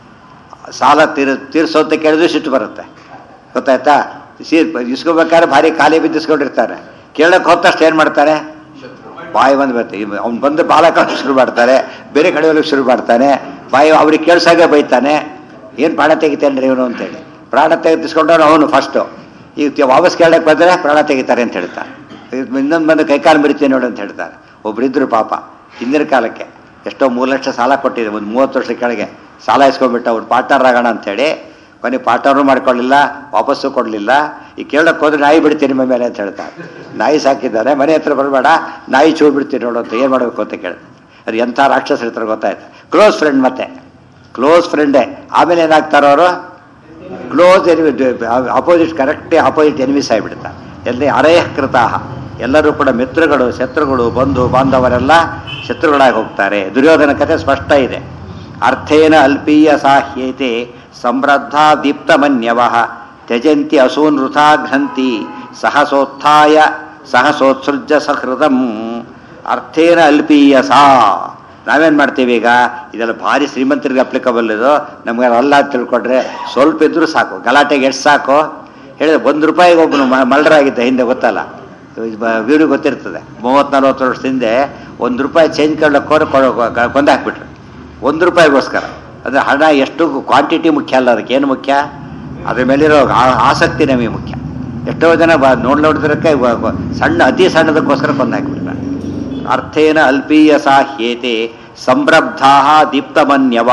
ಸಾಲ ತೀರ್ ತೀರ್ಸೋಅಂತ ಕೇಳಿದ್ರೆ ಸಿಟ್ಟು ಬರುತ್ತೆ ಗೊತ್ತಾಯ್ತಾ ಸೀ ಇಸ್ಕೋಬೇಕಾದ್ರೆ ಭಾರಿ ಖಾಲಿ ಬಿದ್ದಿಸ್ಕೊಂಡಿರ್ತಾರೆ ಕೇಳಕ್ಕೆ ಹೋದ ತಕ್ಷಣ ಏನು ಮಾಡ್ತಾರೆ ಬಾಯಿ ಬಂದು ಬರುತ್ತೆ ಅವ್ನು ಬಂದು ಬಾಲ ಕಾಳಕ್ಕೆ ಶುರು ಮಾಡ್ತಾರೆ ಬೇರೆ ಕಡೆ ಹೋಗ್ಲಿಕ್ಕೆ ಶುರು ಮಾಡ್ತಾನೆ ಬಾಯಿ ಅವ್ರಿಗೆ ಕೇಳ್ಸಾಗೆ ಬೈತಾನೆ ಏನು ಪ್ರಾಣ ತೆಗಿತೇನ್ರಿ ಇವನು ಅಂತೇಳಿ ಪ್ರಾಣ ತೆಗೆದಿಸ್ಕೊಂಡವನು ಅವನು ಫಸ್ಟು ಈಗ ತಿ- ವಾಪಸ್ ಕೇಳಕ್ಕೆ ಬಂದರೆ ಪ್ರಾಣ ತೆಗಿತಾರೆ ಅಂತ ಹೇಳ್ತಾರೆ ಇನ್ನೊಂದು ಬಂದು ಕೈಕಾಲು ಮುರಿತೀನಿ ನೋಡು ಅಂತ ಹೇಳ್ತಾರೆ ಒಬ್ರಿದ್ರು ಪಾಪ ಹಿಂದಿನ ಕಾಲಕ್ಕೆ ಎಷ್ಟೋ ಮೂರು ಲಕ್ಷ ಸಾಲ ಕೊಟ್ಟಿದೆ ಒಂದು ಮೂವತ್ತು ವರ್ಷ ಕೆಳಗೆ ಸಾಲ ಇಸ್ಕೊಂಡ್ಬಿಟ್ಟು ಅವ್ರು ಪಾರ್ಟ್ನರ್ ಆಗೋಣ ಅಂತೇಳಿ ಕೊನೆ ಪಾರ್ಟ್ನರು ಮಾಡ್ಕೊಳ್ಳಿಲ್ಲ ವಾಪಸ್ಸು ಕೊಡಲಿಲ್ಲ ಈ ಕೇಳಕ್ಕೆ ಹೋದ್ರೆ ನಾಯಿ ಬಿಡ್ತೀನಿ ನಿಮ್ಮ ಮೇಲೆ ಅಂತ ಹೇಳ್ತಾರೆ ನಾಯಿ ಸಾಕಿದ್ದಾರೆ ಮನೆ ಹತ್ರ ಬರಬೇಡ ನಾಯಿ ಚೂ ಬಿಡ್ತೀನಿ ನೋಡು ಅಂತ ಏನು ಮಾಡಬೇಕು ಅಂತ ಕೇಳ್ತಾರೆ ಅದು ಎಂಥ ರಾಕ್ಷಸರ ಹತ್ರ ಗೊತ್ತಾಯ್ತು ಕ್ಲೋಸ್ ಫ್ರೆಂಡ್ ಮತ್ತೆ ಕ್ಲೋಸ್ ಫ್ರೆಂಡೇ ಆಮೇಲೆ ಏನಾಗ್ತಾರೋ ಅವರು ಕ್ಲೋಸ್ ಎನಿಮಿ ಅಪೋಸಿಟ್ ಕರೆಕ್ಟೇ ಅಪೋಸಿಟ್ ಎನಿಮಿಸ್ ಆಗಿಬಿಡ್ತಾರೆ ಎಲ್ಲಿ ಅರಯಕೃತಾಹ ಎಲ್ಲರೂ ಕೂಡ ಮಿತ್ರಗಳು ಶತ್ರುಗಳು ಬಂಧು ಬಾಂಧವರೆಲ್ಲ ಶತ್ರುಗಳಾಗಿ ಹೋಗ್ತಾರೆ ದುರ್ಯೋಧನ ಕಥೆ ಸ್ಪಷ್ಟ ಇದೆ ಅರ್ಥೇನ ಅಲ್ಪೀಯ ಸಾಹ್ಯತೆ ಸಮೃದ್ಧ ದೀಪ್ತಮನ್ಯವ ತ್ಯಜಂತಿ ಅಸೂನ್ ವೃಥಾ ಘ್ರಂತಿ ಸಹಸೋತ್ಥಾಯ ಸಹಸೋತ್ಸೃಜ್ಯ ಸಹೃದಂ ಅರ್ಥೇನ ಅಲ್ಪೀಯ ಸಾ ನಾವೇನು ಮಾಡ್ತೀವಿ ಈಗ ಇದೆಲ್ಲ ಭಾರಿ ಶ್ರೀಮಂತರಿಗೆ ಅಪ್ಲಿಕಬಲ್ ಇದು ನಮ್ಗೆ ಅಲ್ಲ ಅಂತ ತಿಳ್ಕೊಂಡ್ರೆ ಸ್ವಲ್ಪ ಇದ್ರೂ ಸಾಕು ಗಲಾಟೆಗೆ ಎಷ್ಟು ಸಾಕು ಹೇಳಿದ್ರೆ ಒಂದು ರೂಪಾಯಿಗೆ ಒಬ್ಬನು ಮಲ್ಡರ್ ಆಗಿದ್ದ ಹಿಂದೆ ಗೊತ್ತಲ್ಲ ವಿಡಿಯೋ ಗೊತ್ತಿರ್ತದೆ ಮೂವತ್ತು ನಲ್ವತ್ತು ವರ್ಷದ ಹಿಂದೆ ಒಂದು ರೂಪಾಯಿ ಚೇಂಜ್ ಕೊಡ್ಲಿಕ್ಕೆ ಕೊಂದು ಹಾಕ್ಬಿಟ್ರು ಒಂದು ರೂಪಾಯಿಗೋಸ್ಕರ ಅಂದರೆ ಹಣ ಎಷ್ಟು ಕ್ವಾಂಟಿಟಿ ಮುಖ್ಯ ಅಲ್ಲ ಅದಕ್ಕೆ ಏನು ಮುಖ್ಯ ಅದ್ರ ಮೇಲಿರೋ ಆ- ಆಸಕ್ತಿ ನಮಗೆ ಮುಖ್ಯ ಎಷ್ಟೋ ಜನ ಬ ನೋಡಿ ನೋಡಿದ್ರಕ್ಕೆ ವ- ವ- ಸಣ್ಣ ಅತಿ ಸಣ್ಣದಕ್ಕೋಸ್ಕರ ಕೊಂದು ಹಾಕ್ಬಿಡ್ತಾರೆ ಅರ್ಥೇನ ಅಲ್ಪೀಯ ಸಾಹ್ಯೇತೆ ಸಂರಬ್ಧಾ ದೀಪ್ತಮನ್ಯವ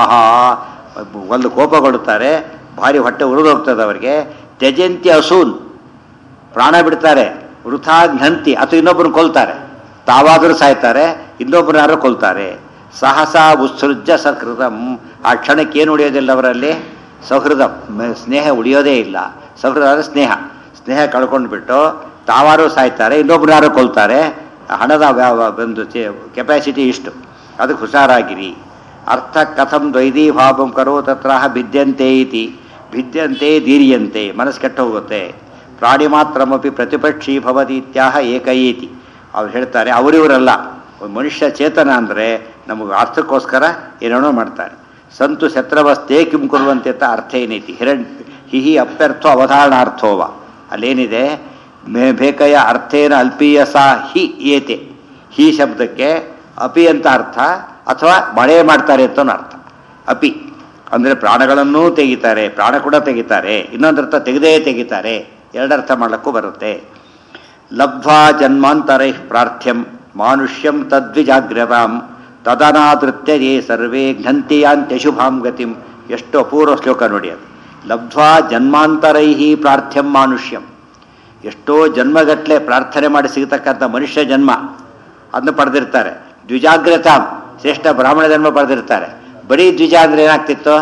ಒಂದು ಕೋಪಗೊಳ್ಳುತ್ತಾರೆ ಭಾರಿ ಹೊಟ್ಟೆ ಉರಿದೋಗ್ತದೆ ಅವರಿಗೆ ತ್ಯಜಂತಿ ಅಸೂನ್ ಪ್ರಾಣ ಬಿಡ್ತಾರೆ ವೃಥಾ ಘಂತಿ ಅಥವಾ ಇನ್ನೊಬ್ಬರನ್ನ ಕೊಲ್ತಾರೆ ತಾವಾದರೂ ಸಾಯ್ತಾರೆ ಇನ್ನೊಬ್ಬರನ್ನಾರು ಕೊಲ್ತಾರೆ ಸಹಸ ಉತ್ಸೃಜ್ಯ ಸಹೃದಂ ಆ ಕ್ಷಣಕ್ಕೆ ಏನು ಉಳಿಯೋದಿಲ್ಲ ಅವರಲ್ಲಿ ಸೌಹೃದ ಮ- ಸ್ನೇಹ ಉಳಿಯೋದೇ ಇಲ್ಲ ಸೌಹೃದ ಅಂದರೆ ಸ್ನೇಹ ಸ್ನೇಹ ಕಳ್ಕೊಂಡು ಬಿಟ್ಟು ತಾವಾರು ಸಾಯ್ತಾರೆ ಇನ್ನೊಬ್ಬರನ್ನಾರು ಕೊಲ್ತಾರೆ ಹಣದ ವ್ಯಾ- ವ್ಯಾ- ಒಂದು ಕೆಪಾಸಿಟಿ ಇಷ್ಟು ಅದಕ್ಕೆ ಹುಷಾರಾಗಿರಿ ಅರ್ಥ ಕಥಂ ದ್ವೈದಿ ಭಾವಂ ಕರೋ ತತ್ರ ಭಿದ್ಯಂತೆ ಇತಿ ಭಿದ್ಯಂತೆ ದೀರ್ಯಂತೆ ಮನಸ್ಸು ಕೆಟ್ಟು ಹೋಗುತ್ತೆ ಪ್ರಾಣಿ ಮಾತ್ರಮಪಿ ಪ್ರತಿಪಕ್ಷಿ ಭವತಿ ಇತ್ಯಾಹ ಏಕೈತಿ ಅವ್ರು ಹೇಳ್ತಾರೆ ಅವರಿವರಲ್ಲ ಒಂದು ಮನುಷ್ಯ ಚೇತನ ಅಂದರೆ ನಮಗೆ ಅರ್ಥಕ್ಕೋಸ್ಕರ ಏನೇನೋ ಮಾಡ್ತಾರೆ ಸಂತು ಶತ್ರವಸ್ತೆ ಕಿಂ ಕುರುವಂತೆ ಅಂತ ಅರ್ಥ ಏನೈತಿ ಹಿರಣ್ ಹಿಹಿ ಅಪ್ಯರ್ಥೋ ಅವಧಾರಣಾರ್ಥೋವ ಅಲ್ಲೇನಿದೆ ಮೇ ಬೇಕಯ ಅರ್ಥೇನ ಅಲ್ಪೀಯ ಸಾ ಹಿ ಏತೆ ಹಿ ಶಬ್ದಕ್ಕೆ ಅಪಿ ಅಂತ ಅರ್ಥ ಅಥವಾ ಮಳೆ ಮಾಡ್ತಾರೆ ಅಂತ ಅರ್ಥ ಅಪಿ ಅಂದರೆ ಪ್ರಾಣಗಳನ್ನೂ ತೆಗಿತಾರೆ ಪ್ರಾಣ ಕೂಡ ತೆಗಿತಾರೆ ಇನ್ನೊಂದರ್ಥ ತೆಗೆದೇ ತೆಗಿತಾರೆ ಎರಡರ್ಥ ಮಾಡಲಿಕ್ಕೂ ಬರುತ್ತೆ ಲಬ್ಧ್ವಾ ಜನ್ಮಾಂತರೈ ಪ್ರಾರ್ಥ್ಯಂ ಮಾನುಷ್ಯಂ ತದ್ವಿಜಾಗ್ರತಾಂ ತದನಾದೃತ್ಯ ಯೇ ಸರ್ವೇ ಘಂತಿಯಾಂತ್ಯಶುಭಾಂ ಗತಿಂ ಎಷ್ಟು ಅಪೂರ್ವ ಶ್ಲೋಕ ನೋಡಿ ಅದು ಲಬ್ಧ್ವಾ ಜನ್ಮಾಂತರೈ ಪ್ರಾರ್ಥ್ಯಂ ಮಾನುಷ್ಯಂ ಎಷ್ಟೋ ಜನ್ಮಗಟ್ಟಲೆ ಪ್ರಾರ್ಥನೆ ಮಾಡಿ ಸಿಗತಕ್ಕಂಥ ಮನುಷ್ಯ ಜನ್ಮ ಅದನ್ನು ಪಡೆದಿರ್ತಾರೆ ದ್ವಿಜಾಗ್ರತಾಂ ಶ್ರೇಷ್ಠ ಬ್ರಾಹ್ಮಣ ಜನ್ಮ ಪಡೆದಿರ್ತಾರೆ ಬರೀ ದ್ವಿಜ ಅಂದ್ರೆ ಏನಾಗ್ತಿತ್ತು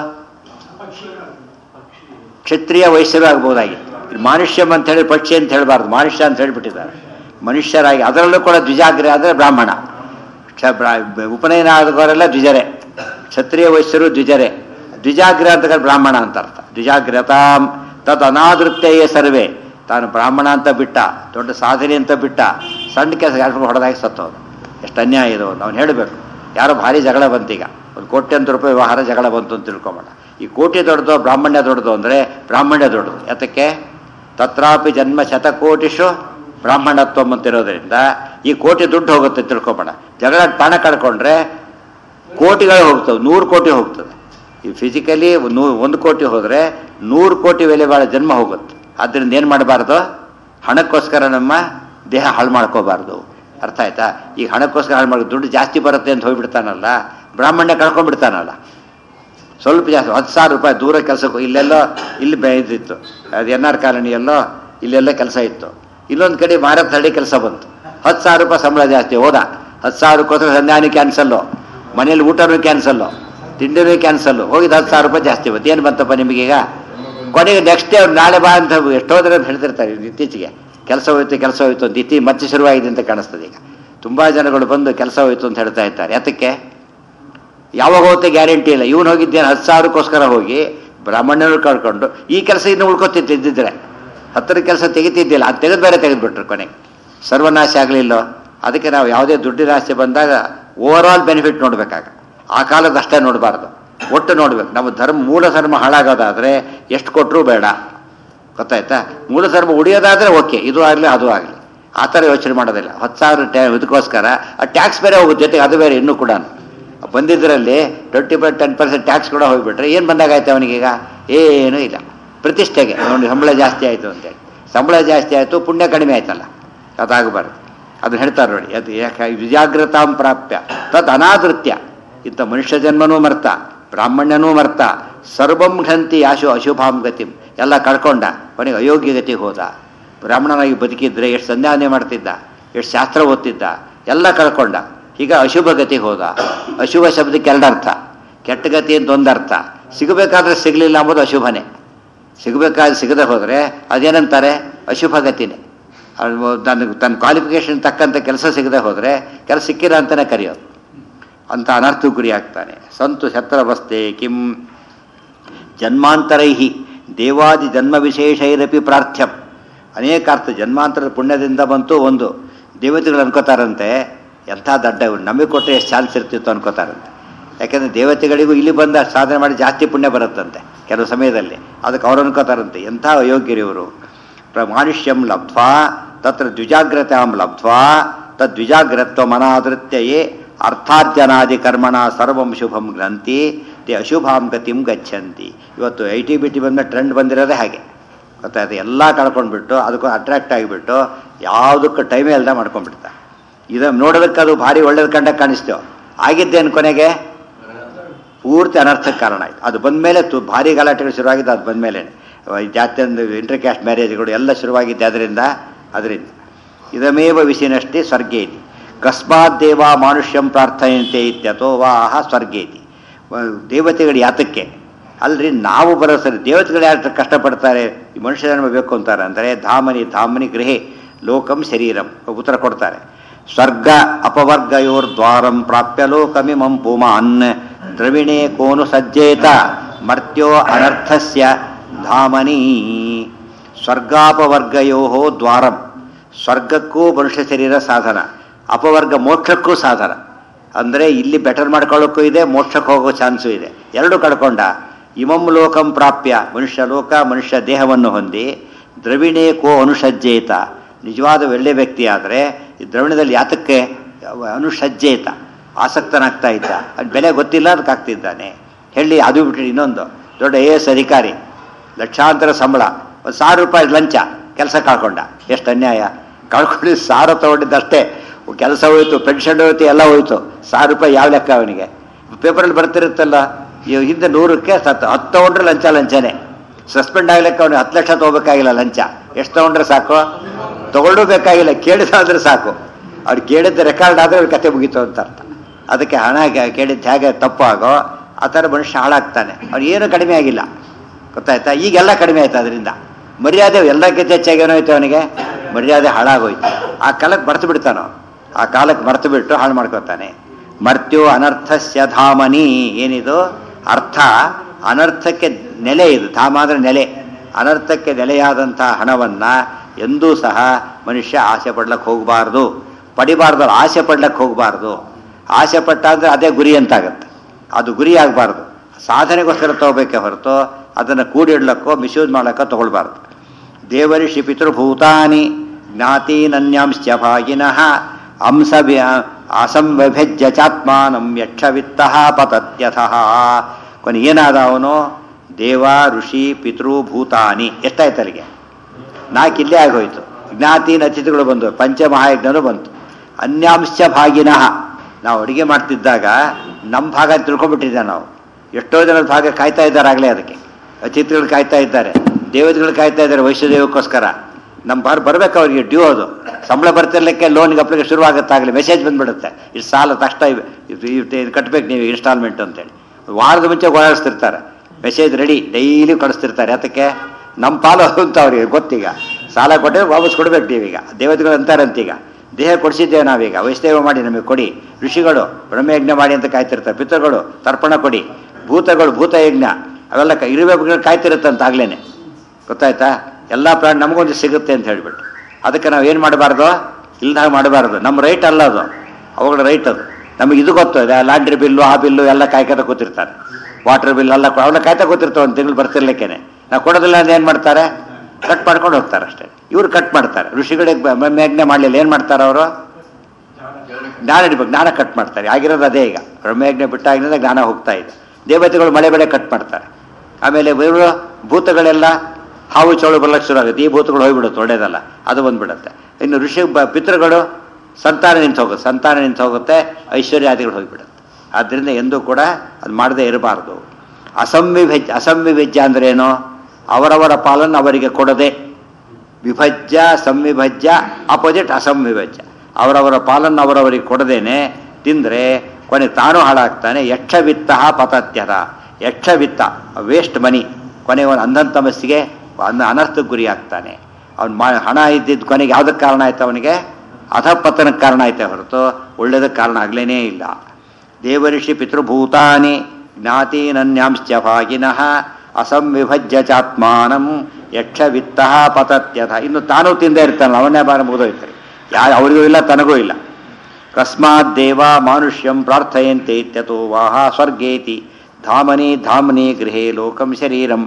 ಕ್ಷತ್ರಿಯ ವೈಶ್ಯರು ಆಗ್ಬೋದಾಗಿತ್ತು ಇಲ್ಲಿ ಮಾನುಷ್ಯಂ ಅಂತ ಹೇಳಿ ಪಕ್ಷಿ ಅಂತ ಹೇಳಬಾರ್ದು ಮನುಷ್ಯ ಅಂತ ಹೇಳಿಬಿಟ್ಟಿದ್ದಾರೆ ಮನುಷ್ಯರಾಗಿ ಅದರಲ್ಲೂ ಕೂಡ ದ್ವಿಜಾಗ್ರ ಆದರೆ ಬ್ರಾಹ್ಮಣ ಕ್ಷ ಬ್ರಾ- ಉಪನಯನ ಆದವರೆಲ್ಲ ದ್ವಿಜರೇ ಕ್ಷತ್ರಿಯ ವೈಶ್ಯರು ದ್ವಿಜರೇ ದ್ವಿಜಾಗ್ರ ಅಂತ ಬ್ರಾಹ್ಮಣ ಅಂತ ಅರ್ಥ ದ್ವಿಜಾಗ್ರತಾಂ ತದ್ ಅನಾದೃತ್ಯಯೇ ಸರ್ವೇ ತಾನು ಬ್ರಾಹ್ಮಣ ಅಂತ ಬಿಟ್ಟ ದೊಡ್ಡ ಸಾಧನೆ ಅಂತ ಬಿಟ್ಟ ಸಣ್ಣ ಕೆಲಸ ಯಾರು ಹೊಡೆದಾಗಿ ಸತ್ತೋದು ಎಷ್ಟು ಅನ್ಯಾಯ ಇದು ಅವ್ನು ಹೇಳಬೇಕು ಯಾರೋ ಭಾರಿ ಜಗಳ ಬಂತೀಗ ಒಂದು ಕೋಟ್ಯಂತರ ರೂಪಾಯಿ ವ್ಯವಹಾರ ಜಗಳ ಬಂತು ಅಂತ ತಿಳ್ಕೊಂಬೇಡ ಈ ಕೋಟಿ ದೊಡ್ಡದು ಬ್ರಾಹ್ಮಣ್ಯ ದೊಡ್ಡದು ಅಂದರೆ ಬ್ರಾಹ್ಮಣ್ಯ ದೊಡ್ಡದು ಯಾತಕ್ಕೆ ತತ್ರಾಪಿ ಜನ್ಮ ಶತಕೋಟಿಷು ಬ್ರಾಹ್ಮಣತ್ವ ಅಂತಿರೋದ್ರಿಂದ ಈ ಕೋಟಿ ದುಡ್ಡು ಹೋಗುತ್ತೆ ತಿಳ್ಕೊಬೇಡ ಜಗಳ ಪ್ರಾಣ ಕಳ್ಕೊಂಡ್ರೆ ಕೋಟಿಗಳು ಹೋಗ್ತವೆ ನೂರು ಕೋಟಿ ಹೋಗ್ತದೆ ಈ ಫಿಸಿಕಲಿ ನೂ ಒಂದು ಕೋಟಿ ಹೋದರೆ ನೂರು ಕೋಟಿ ಬೆಲೆ ಬಾಳ ಜನ್ಮ ಹೋಗುತ್ತೆ ಆದ್ದರಿಂದ ಏನು ಮಾಡಬಾರ್ದು ಹಣಕ್ಕೋಸ್ಕರ ನಮ್ಮ ದೇಹ ಹಾಳು ಮಾಡ್ಕೋಬಾರ್ದು ಅರ್ಥ ಆಯ್ತಾ ಈಗ ಹಣಕ್ಕೋಸ್ಕರ ಹಾಳು ಮಾಡಿ ದುಡ್ಡು ಜಾಸ್ತಿ ಬರುತ್ತೆ ಅಂತ ಹೋಗ್ಬಿಡ್ತಾನಲ್ಲ ಬ್ರಾಹ್ಮಣ್ಯ ಕಳ್ಕೊಂಡ್ಬಿಡ್ತಾನಲ್ಲ ಸ್ವಲ್ಪ ಜಾಸ್ತಿ ಹತ್ತು ಸಾವಿರ ರೂಪಾಯಿ ದೂರ ಕೆಲಸಕ್ಕೂ ಇಲ್ಲೆಲ್ಲೋ ಇಲ್ಲಿ ಬೆ- ಇದಿತ್ತು ಅದು ಎನ್ ಆರ್ ಕಾಲೋನಿಯಲ್ಲೋ ಇಲ್ಲೆಲ್ಲ ಕೆಲಸ ಇತ್ತು ಇನ್ನೊಂದು ಕಡೆ ಮಾರತ್ ಹಳ್ಳಿ ಕೆಲಸ ಬಂತು ಹತ್ತು ಸಾವಿರ ರೂಪಾಯಿ ಸಂಬಳ ಜಾಸ್ತಿ ಹೋದ ಹತ್ತು ಸಾವಿರಕ್ಕೋಸ್ಕರ ಸಂಧಾನ ಕ್ಯಾನ್ಸಲ್ಲು ಮನೇಲಿ ಊಟನೂ ಕ್ಯಾನ್ಸಲ್ಲು ತಿಂಡಿನೂ ಕ್ಯಾನ್ಸಲ್ಲು ಹೋಗಿದ್ದು ಹತ್ತು ಸಾವಿರ ರೂಪಾಯಿ ಜಾಸ್ತಿ ಬಂತು ಏನು ಬಂತಪ್ಪ ನಿಮಗೀಗ ಕೊನೆಗೆ ನೆಕ್ಸ್ಟ್ ಡೇ ಅವ್ರು ನಾಳೆ ಬಾ ಅಂತ ಎಷ್ಟೋ ಜನ ಹೇಳ್ತಿರ್ತಾರೆ ಇತ್ತೀಚೆಗೆ ಕೆಲಸ ಹೋಯ್ತು ಕೆಲಸ ಹೋಯ್ತು ಅಂತ ಇತ್ತೀ ಮತ್ತೆ ಶುರುವಾಗಿದೆ ಅಂತ ಕಾಣಿಸ್ತದೆ ಈಗ ತುಂಬ ಜನಗಳು ಬಂದು ಕೆಲಸ ಹೋಯ್ತು ಅಂತ ಹೇಳ್ತಾ ಇರ್ತಾರೆ ಯಾತಕ್ಕೆ ಯಾವಾಗ ಹೋಗುತ್ತೆ ಗ್ಯಾರಂಟಿ ಇಲ್ಲ ಇವನು ಹೋಗಿದ್ದೇನೆ ಹತ್ತು ಸಾವಿರಕ್ಕೋಸ್ಕರ ಹೋಗಿ ಬ್ರಾಹ್ಮಣರು ಕಳ್ಕೊಂಡು ಈ ಕೆಲಸ ಇನ್ನು ಉಳ್ಕೊತಿದ್ದಿದ್ರೆ ಹತ್ತರ ಕೆಲಸ ತೆಗಿತಿದ್ದಿಲ್ಲ ಅದು ತೆಗೆದು ಬೇರೆ ತೆಗೆದುಬಿಟ್ರು ಕೊನೆಗೆ ಸರ್ವನಾಶ ಆಗಲಿಲ್ಲೋ ಅದಕ್ಕೆ ನಾವು ಯಾವುದೇ ದುಡ್ಡಿನ ಆಸೆ ಬಂದಾಗ ಓವರ್ ಆಲ್ ಬೆನಿಫಿಟ್ ನೋಡಬೇಕಾಗ ಆ ಕಾಲದ ಅಷ್ಟೇ ನೋಡಬಾರ್ದು ಒಟ್ಟು ನೋಡ್ಬೇಕು ನಮ್ಮ ಧರ್ಮ ಮೂಲ ಧರ್ಮ ಹಾಳಾಗೋದಾದರೆ ಎಷ್ಟು ಕೊಟ್ಟರೂ ಬೇಡ ಗೊತ್ತಾಯ್ತಾ ಮೂಲ ಧರ್ಮ ಉಳಿಯೋದಾದರೆ ಓಕೆ ಇದು ಆಗಲಿ ಅದು ಆಗಲಿ ಆ ಥರ ಯೋಚನೆ ಮಾಡೋದಿಲ್ಲ ಹತ್ತು ಸಾವಿರ ಟ್ಯಾ ಇದಕ್ಕೋಸ್ಕರ ಆ ಟ್ಯಾಕ್ಸ್ ಬೇರೆ ಹೋಗುತ್ತೆ ಜೊತೆಗೆ ಅದು ಬೇರೆ ಇನ್ನೂ ಕೂಡ ಬಂದಿದ್ದರಲ್ಲಿ twenty per ten percent tax ಕೂಡ ಹೋಗಿಬಿಟ್ರೆ ಏನು ಬಂದಾಗಾಯ್ತು ಅವನಿಗೀಗ ಏನೂ ಇಲ್ಲ ಪ್ರತಿಷ್ಠೆಗೆ ಅವನಿಗೆ ಸಂಬಳ ಜಾಸ್ತಿ ಆಯಿತು ಅಂತೇಳಿ ಸಂಬಳ ಜಾಸ್ತಿ ಆಯಿತು ಪುಣ್ಯ ಕಡಿಮೆ ಆಯ್ತಲ್ಲ ಅದಾಗಬಾರ್ದು ಅದು ಹೇಳ್ತಾರೆ ನೋಡಿ ಅದು ಯಾಕೆ ವಿಜಾಗ್ರತಾಂ ಪ್ರಾಪ್ಯ ತದ್ ಅನಾದೃತ್ಯ ಇಂಥ ಮನುಷ್ಯ ಜನ್ಮನೂ ಮರ್ತ ಬ್ರಾಹ್ಮಣ್ಯನೂ ಮರ್ತ ಸರ್ವಂ ಘಂತಿ ಆಶು ಅಶುಭಾಂ ಗತಿಂ ಎಲ್ಲ ಕಳ್ಕೊಂಡ ಕೊನೆಗೆ ಅಯೋಗ್ಯ ಗತಿ ಹೋದ ಬ್ರಾಹ್ಮಣನಾಗಿ ಬದುಕಿದ್ರೆ ಎಷ್ಟು ಸಂಧ್ಯಾವನೆ ಮಾಡ್ತಿದ್ದ ಎಷ್ಟು ಶಾಸ್ತ್ರ ಓದ್ತಿದ್ದ ಎಲ್ಲ ಕಳ್ಕೊಂಡ ಈಗ ಅಶುಭ ಗತಿ ಹೋದ ಅಶುಭ ಶಬ್ದಕ್ಕೆ ಎರಡರ್ಥ ಕೆಟ್ಟ ಗತಿ ಅಂತ ಒಂದರ್ಥ ಸಿಗಬೇಕಾದ್ರೆ ಸಿಗಲಿಲ್ಲ ಅಂಬೋದು ಅಶುಭನೇ ಸಿಗಬೇಕಾದ್ರೆ ಸಿಗದೆ ಹೋದರೆ ಅದೇನಂತಾರೆ ಅಶುಭ ಗತಿನೇ ಅವ್ನು ತನ್ನ ತನ್ನ ಕ್ವಾಲಿಫಿಕೇಷನ್ ತಕ್ಕಂಥ ಕೆಲಸ ಸಿಗದೆ ಹೋದರೆ ಕೆಲಸ ಸಿಕ್ಕಿಲ್ಲ ಅಂತಲೇ ಕರೆಯೋದು ಅಂತ ಅನರ್ಥ ಗುರಿ ಆಗ್ತಾನೆ ಸಂತು ಶತ್ರವಸ್ತೆ ಕಿಂ ಜನ್ಮಾಂತರೈ ದೇವಾದಿ ಜನ್ಮ ವಿಶೇಷೈರಪಿ ಪ್ರಾರ್ಥ್ಯಂ ಅನೇಕ ಅರ್ಥ ಜನ್ಮಾಂತರದ ಪುಣ್ಯದಿಂದ ಬಂತು ಒಂದು ದೇವತೆಗಳು ಅನ್ಕೋತಾರಂತೆ ಎಂಥ ದಡ್ಡ ಇವ್ರು ನಮಗೆ ಕೊಟ್ಟರೆ ಎಷ್ಟು ಚಾನ್ಸ್ ಇರ್ತಿತ್ತು ಅನ್ಕೋತಾರಂತೆ ಯಾಕೆಂದರೆ ದೇವತೆಗಳಿಗೂ ಇಲ್ಲಿ ಬಂದ ಸಾಧನೆ ಮಾಡಿ ಜಾಸ್ತಿ ಪುಣ್ಯ ಬರುತ್ತಂತೆ ಕೆಲವು ಸಮಯದಲ್ಲಿ ಅದಕ್ಕೆ ಅವ್ರು ಅನ್ಕೋತಾರಂತೆ ಎಂಥ ಅಯೋಗ್ಯರು ಇವರು ಮಾನುಷ್ಯಂ ಲಬ್ಧ್ವಾ ತತ್ರ ದ್ವಿಜಾಗ್ರತಾಂ ಲಬ್ಧ್ವಾ ತದ್ವಿಜಾಗ್ರತ್ವ ಮನಾದೃತ್ಯಯೇ ಅರ್ಥಾರ್ಜನಾದಿ ಕರ್ಮಣ ಸರ್ವಂ ಶುಭಂ ಗ್ರಂಥಿ ತೇ ಅಶುಭಾಂ ಗತಿಂ ಗಚ್ಚಂತಿ ಇವತ್ತು ಐ ಟಿ ಬಿ ಟಿ ಬಂದ ಟ್ರೆಂಡ್ ಬಂದಿರೋದೇ ಹಾಗೆ ಗೊತ್ತಾಯ್ತು ಎಲ್ಲ ಕಳ್ಕೊಂಡ್ಬಿಟ್ಟು ಅದಕ್ಕೂ ಅಟ್ರಾಕ್ಟ್ ಆಗಿಬಿಟ್ಟು ಯಾವುದಕ್ಕೂ ಟೈಮೇ ಇಲ್ಲದೆ ಮಾಡ್ಕೊಂಡ್ಬಿಡ್ತಾ ಇದು ನೋಡೋದಕ್ಕೆ ಅದು ಭಾರಿ ಒಳ್ಳೇದು ಕಂಡ ಕಾಣಿಸ್ತೇವೆ ಆಗಿದ್ದೇನು ಕೊನೆಗೆ ಪೂರ್ತಿ ಅನರ್ಥಕ್ಕೆ ಕಾರಣ ಆಯ್ತು ಅದು ಬಂದಮೇಲೆ ತು ಭಾರಿ ಗಲಾಟೆಗಳು ಶುರುವಾಗಿದ್ದು ಅದು ಬಂದಮೇಲೆ ಜಾತ್ಯಂದು ಇಂಟರ್ ಕ್ಯಾಸ್ಟ್ ಮ್ಯಾರೇಜ್ಗಳು ಎಲ್ಲ ಶುರುವಾಗಿದ್ದೆ ಅದರಿಂದ ಅದರಿಂದ ಇದಮೇವ ವಿಷಯನಷ್ಟೇ ಸ್ವರ್ಗೇ ಇತಿ ಕಸ್ಮಾತ್ ದೇವ ಮಾನುಷ್ಯಂ ಪ್ರಾರ್ಥನೆಯಂತೆ ಇತ್ಯಥೋ ವಾಹ ಸ್ವರ್ಗೇ ಇತಿ ದೇವತೆಗಳು ಯಾತಕ್ಕೆ ಅಲ್ರಿ ನಾವು ಬರೋ ಸರಿ ದೇವತೆಗಳು ಯಾರು ಕಷ್ಟಪಡ್ತಾರೆ ಈ ಮನುಷ್ಯ ಜನ್ಮ ಬೇಕು ಅಂತಾರೆ ಅಂದರೆ ಧಾಮನಿ ಧಾಮನಿ ಗೃಹೆ ಲೋಕಂ ಶರೀರಂ ಉತ್ತರ ಕೊಡ್ತಾರೆ ಸ್ವರ್ಗ ಅಪವರ್ಗಯೋರ್ದ್ವಾರಂ ಪ್ರಾಪ್ಯ ಲೋಕಮಿಮಂ ಪುಮಾನ್ ದ್ರವಿಣೆ ಕೋನು ಸಜ್ಜೇತ ಮರ್ತ್ಯೋ ಅನರ್ಥಸ್ಯ ಧಾಮನಿ ಸ್ವರ್ಗಾಪವರ್ಗಯೋ ದ್ವಾರಂ ಸ್ವರ್ಗಕ್ಕೂ ಮನುಷ್ಯ ಶರೀರ ಸಾಧನ ಅಪವರ್ಗ ಮೋಕ್ಷಕ್ಕೂ ಸಾಧನ ಅಂದರೆ ಇಲ್ಲಿ ಬೆಟರ್ ಮಾಡ್ಕೊಳ್ಳೋಕ್ಕೂ ಇದೆ ಮೋಕ್ಷಕ್ಕೆ ಹೋಗೋ ಚಾನ್ಸು ಇದೆ ಎರಡು ಕಳ್ಕೊಂಡ ಇಮಂ ಲೋಕಂ ಪ್ರಾಪ್ಯ ಮನುಷ್ಯ ಲೋಕ ಮನುಷ್ಯ ದೇಹವನ್ನು ಹೊಂದಿ ದ್ರವಿಣೇ ಕೋ ಅನುಸಜ್ಜೇತ ನಿಜವಾದ ಒಳ್ಳೆ ವ್ಯಕ್ತಿ ಆದರೆ ಈ ದ್ರವಿಣದಲ್ಲಿ ಯಾತಕ್ಕೆ ಅನುಸಜ್ಜೇತ ಆಸಕ್ತನಾಗ್ತಾ ಇದ್ದ ಅದು ಬೆಲೆ ಗೊತ್ತಿಲ್ಲ ಅದಕ್ಕೆ ಆಗ್ತಿದ್ದಾನೆ ಹೇಳಿ ಅದು ಬಿಟ್ಟು ಇನ್ನೊಂದು ದೊಡ್ಡ ಎ ಎಸ್ ಅಧಿಕಾರಿ ಲಕ್ಷಾಂತರ ಸಂಬಳ ಒಂದು ಸಾವಿರ ರೂಪಾಯಿ ಲಂಚ ಕೆಲಸ ಕಳ್ಕೊಂಡ ಎಷ್ಟು ಅನ್ಯಾಯ ಕಳ್ಕೊಂಡು ಸಾವಿರ ತೊಗೊಂಡಿದ್ದಷ್ಟೇ ಕೆಲಸ ಹೋಯ್ತು ಪೆನ್ಷನ್ ಹೋಯ್ತು ಎಲ್ಲ ಹೋಯ್ತು ಸಾವಿರ ರೂಪಾಯಿ ಯಾವ ಲೆಕ್ಕ ಅವನಿಗೆ ಪೇಪರಲ್ಲಿ ಬರ್ತಿರುತ್ತಲ್ಲ ಇವ್ ಹಿಂದೆ ನೂರಕ್ಕೆ ಸತ್ತು ಹತ್ತು ತೊಗೊಂಡ್ರೆ ಲಂಚ ಲಂಚನೇ ಸಸ್ಪೆಂಡ್ ಆಗ್ಲಿಕ್ಕೆ ಅವನಿಗೆ ಹತ್ತು ಲಕ್ಷ ತೊಗೋಬೇಕಾಗಿಲ್ಲ ಲಂಚ ಎಷ್ಟು ತೊಗೊಂಡ್ರೆ ಸಾಕು ತೊಗೊಂಡು ಬೇಕಾಗಿಲ್ಲ ಕೇಳಿದಾದ್ರೆ ಸಾಕು ಅವ್ರು ಕೇಳಿದ್ದ ರೆಕಾರ್ಡ್ ಆದರೆ ಅವ್ರ ಕತೆ ಮುಗೀತು ಅಂತ ಅರ್ಥ ಅದಕ್ಕೆ ಹಣ ಕೇಳಿದ್ದು ಹೇಗೆ ತಪ್ಪಾಗೋ ಆ ಥರ ಮನುಷ್ಯ ಹಾಳಾಗ್ತಾನೆ ಅವ್ರು ಏನು ಕಡಿಮೆ ಆಗಿಲ್ಲ ಗೊತ್ತಾಯ್ತಾ ಈಗೆಲ್ಲ ಕಡಿಮೆ ಆಯ್ತು ಅದರಿಂದ ಮರ್ಯಾದೆ ಎಲ್ಲಕ್ಕಿಂತ ಹೆಚ್ಚಾಗಿ ಏನಾಯ್ತು ಅವನಿಗೆ ಮರ್ಯಾದೆ ಹಾಳಾಗೋಯ್ತು ಆ ಕಾಲಕ್ಕೆ ಮರ್ತು ಬಿಡ್ತಾನೋ ಆ ಕಾಲಕ್ಕೆ ಮರ್ತು ಬಿಟ್ಟು ಹಾಳು ಮಾಡ್ಕೋತಾನೆ ಮರ್ತ್ಯೋ ಅನರ್ಥಸ್ಯ ಧಾಮನಿ ಏನಿದು ಅರ್ಥ ಅನರ್ಥಕ್ಕೆ ನೆಲೆ ಇದು ಧಾಮ ಅಂದರೆ ನೆಲೆ ಅನರ್ಥಕ್ಕೆ ನೆಲೆಯಾದಂಥ ಹಣವನ್ನು ಎಂದೂ ಸಹ ಮನುಷ್ಯ ಆಸೆ ಪಡ್ಲಕ್ಕೆ ಹೋಗಬಾರ್ದು ಪಡಿಬಾರ್ದು ಆಸೆ ಪಡ್ಲಕ್ಕೆ ಹೋಗಬಾರ್ದು ಆಸೆ ಪಟ್ಟ ಅಂದರೆ ಅದೇ ಗುರಿ ಅಂತಾಗತ್ತೆ ಅದು ಗುರಿ ಆಗಬಾರ್ದು ಸಾಧನೆಗೋಸ್ಕರ ತಗೋಬೇಕೆ ಹೊರತು ಅದನ್ನು ಕೂಡಿಡ್ಲಕ್ಕೋ ಮಿಸ್ಯೂಸ್ ಮಾಡ್ಲಕ್ಕೋ ತಗೊಳ್ಬಾರ್ದು ದೇವರಿಷಿ ಪಿತೃಭೂತಾನಿ ಜ್ಞಾತೀನನ್ಯಾಂಶ್ಚ ಭಾಗಿನಃ ಅಂಶ ಅಸಂವಿಭಜ್ಯ ಚಾತ್ಮಾನಂ ಯಕ್ಷವಿತ್ತ ಪತತ್ಯಥಃ ಕೊನೆ ಏನಾದ ಅವನು ದೇವ ಋಷಿ ಪಿತೃ ಭೂತಾನಿ ಎಷ್ಟಾಯ್ತು ಅಲ್ಲಿಗೆ ನಾಲ್ಕು ಇಲ್ಲೇ ಆಗೋಯ್ತು ಜ್ಞಾತೀನ ಅತಿಥಿಗಳು ಬಂದು ಪಂಚಮಹಾಯಜ್ಞರು ಬಂತು ಅನ್ಯಾಂಶ ಭಾಗಿನಃ ನಾವು ಅಡುಗೆ ಮಾಡ್ತಿದ್ದಾಗ ನಮ್ಮ ಭಾಗ ತಿಳ್ಕೊಂಡ್ಬಿಟ್ಟಿದ್ದೆ ನಾವು ಎಷ್ಟೋ ಜನದ ಭಾಗ ಕಾಯ್ತಾ ಇದ್ದಾರೆ ಆಗಲೇ ಅದಕ್ಕೆ ಅತಿಥಿಗಳು ಕಾಯ್ತಾ ಇದ್ದಾರೆ ದೇವತೆಗಳು ಕಾಯ್ತಾ ಇದ್ದಾರೆ ವೈಶ್ವದೇವಕ್ಕೋಸ್ಕರ ನಮ್ಮ ಬಾರ್ ಬರ್ಬೇಕು ಅವರಿಗೆ ಡ್ಯೂ ಅದು ಸಂಬಳ ಬರ್ತಿರ್ಲಿಕ್ಕೆ ಲೋನ್ಗೆ ಅಪ್ಲಿಕೆ ಶುರುವಾಗುತ್ತಾಗಲಿ ಮೆಸೇಜ್ ಬಂದ್ಬಿಡುತ್ತೆ ಇಷ್ಟು ಸಾಲ ತಕ್ಷಣ ಇದು ಕಟ್ಬೇಕು ನೀವು ಇನ್ಸ್ಟಾಲ್ಮೆಂಟ್ ಅಂತೇಳಿ ವಾರದ ಮುಂಚೆ ಓಡಾಡಿಸ್ತಿರ್ತಾರೆ ಮೆಸೇಜ್ ರೆಡಿ ಡೈಲಿ ಕಳಿಸ್ತಿರ್ತಾರೆ ಅದಕ್ಕೆ ನಮ್ಮ ಪಾಲು ಅಂತ ಅವ್ರಿಗೆ ಗೊತ್ತೀಗ ಸಾಲ ಕೊಟ್ಟರೆ ವಾಪಸ್ ಕೊಡ್ಬೇಕು ನೀವೀಗ ದೇವತೆಗಳು ಅಂತಾರಂತೀಗ ದೇಹ ಕೊಡಿಸಿದ್ದೇವೆ ನಾವೀಗ ವೈಷ್ಣವ ಮಾಡಿ ನಮಗೆ ಕೊಡಿ ಋಷಿಗಳು ಬ್ರಹ್ಮಯಜ್ಞ ಮಾಡಿ ಅಂತ ಕಾಯ್ತಿರ್ತಾರೆ ಪಿತೃಗಳು ತರ್ಪಣ ಕೊಡಿ ಭೂತಗಳು ಭೂತಯಜ್ಞ ಅವೆಲ್ಲ ಕ- ಇರುವೆ ಕಾಯ್ತಿರುತ್ತಂತ ಆಗ್ಲೇನೆ ಗೊತ್ತಾಯ್ತಾ ಎಲ್ಲ ಪ್ರಾಣಿ ನಮಗೊಂದು ಸಿಗುತ್ತೆ ಅಂತ ಹೇಳ್ಬಿಟ್ಟು ಅದಕ್ಕೆ ನಾವು ಏನು ಮಾಡಬಾರ್ದು ಇಲ್ದಾಗ ಮಾಡಬಾರ್ದು ನಮ್ಮ ರೈಟ್ ಅಲ್ಲ ಅದು ಅವುಗಳ ರೈಟ್ ಅದು ನಮಗೆ ಇದು ಗೊತ್ತು ಲಾಂಡ್ರಿ ಬಿಲ್ಲು ಆ ಬಿಲ್ಲು ಎಲ್ಲ ಕಾಯ್ಕೋತ ಕೂತಿರ್ತಾರೆ ವಾಟರ್ ಬಿಲ್ ಎಲ್ಲ ಅವನ್ನ ಕಾಯ್ತಾ ಕೂತಿರ್ತಾವೆ ಒಂದು ತಿಂಗಳು ಬರ್ತಿರ್ಲಿಕ್ಕೇನೆ ನಾವು ಕೊಡೋದಿಲ್ಲ ಅಂದ್ರೆ ಏನು ಮಾಡ್ತಾರೆ ಕಟ್ ಮಾಡ್ಕೊಂಡು ಹೋಗ್ತಾರೆ ಅಷ್ಟೇ ಇವ್ರು ಕಟ್ ಮಾಡ್ತಾರೆ ಋಷಿಗಳಿಗೆ ಬ- ಬ್ರಹ್ಮಯಜ್ಞ ಮಾಡಲಿಲ್ಲ ಏನು ಮಾಡ್ತಾರೆ ಅವರು ಜ್ಞಾನ ಹಿಡಿಬೇಕು ಜ್ಞಾನ ಕಟ್ ಮಾಡ್ತಾರೆ ಆಗಿರೋದು ಅದೇ ಈಗ ಬ್ರಹ್ಮಯಜ್ಞ ಬಿಟ್ಟಾಗಿನಿಂದ ಜ್ಞಾನ ಹೋಗ್ತಾ ಇದೆ ದೇವತೆಗಳು ಮಳೆ ಬೆಳೆ ಕಟ್ ಮಾಡ್ತಾರೆ ಆಮೇಲೆ ಇವರು ಭೂತಗಳೆಲ್ಲ ಹಾವು ಚೋಳು ಬರ್ಲಕ್ಕೆ ಶುರು ಆಗುತ್ತೆ ಈ ಭೂತಗಳು ಹೋಗ್ಬಿಡುತ್ತೆ ಒಳ್ಳೇದಲ್ಲ ಅದು ಬಂದ್ಬಿಡುತ್ತೆ ಇನ್ನು ಋಷಿ ಬ- ಪಿತೃಗಳು ಸಂತಾನ ನಿಂತು ಹೋಗುತ್ತೆ ಸಂತಾನ ನಿಂತು ಹೋಗುತ್ತೆ ಐಶ್ವರ್ಯಾದಿಗಳು ಹೋಗ್ಬಿಡುತ್ತೆ ಆದ್ದರಿಂದ ಎಂದೂ ಕೂಡ ಅದು ಮಾಡದೇ ಇರಬಾರ್ದು ಅಸಂವಿಭಜ್ಯ ಅಸಂವಿಭಜ್ಯ ಅಂದ್ರೇನು ಅವರವರ ಪಾಲನ್ನು ಅವರಿಗೆ ಕೊಡದೆ ವಿಭಜ್ಯ ಸಂವಿಭಜ್ಯ ಅಪೋಸಿಟ್ ಅಸಂವಿಭಜ್ಯ ಅವರವರ ಪಾಲನ್ನು ಅವರವರಿಗೆ ಕೊಡದೇನೆ ತಿಂದರೆ ಕೊನೆ ತಾನು ಹಾಳಾಗ್ತಾನೆ ಯಕ್ಷವಿತ್ತ ಪತತ್ಯದ ಯಕ್ಷವಿತ್ತ ವೇಸ್ಟ್ ಮನಿ ಕೊನೆ ಒಂದು ಅಂಧನ್ ತಮಸ್ಸಿಗೆ ಅನ್ನ ಅನರ್ಥಕ್ಕೆ ಗುರಿ ಆಗ್ತಾನೆ ಅವ್ನು ಮಾ ಹಣ ಇದ್ದಿದ್ದು ಕೊನೆಗೆ ಯಾವುದಕ್ಕೆ ಕಾರಣ ಆಯ್ತು ಅವನಿಗೆ ಅಧಪತನಕ್ಕೆ ಕಾರಣ ಆಯ್ತೆ ಹೊರತು ಒಳ್ಳೇದಕ್ಕೆ ಕಾರಣ ಆಗಲೇನೇ ಇಲ್ಲ ದೇವಋಷಿ ಪಿತೃಭೂತಾನಿ ಜ್ಞಾತೀನನ್ಯಾಂಶ್ಚ ಭಾಗಿನಃ ಅಸಂವಿಭಜ್ಯ ಚಾತ್ಮಾನಂ ಯಕ್ಷವಿತ್ತ ಪತತ್ಯಥ ಇನ್ನು ತಾನೂ ತಿಂದೇ ಇರ್ತಾನೆ ಅವನ್ನೇ ಬಾರ ಮುಗಿದೋಯ್ತಾರೆ ಯಾರು ಅವರಿಗೂ ಇಲ್ಲ ತನಗೂ ಇಲ್ಲ ಕಸ್ಮಾತ್ ದೇವ ಮಾನುಷ್ಯಂ ಪ್ರಾರ್ಥಯಂತೆ ಇತ್ಯತೋ ವಾಹ ಸ್ವರ್ಗೇತಿ ಧಾಮನಿ ಧಾಮ್ನಿ ಗೃಹೇ ಲೋಕಂ ಶರೀರಂ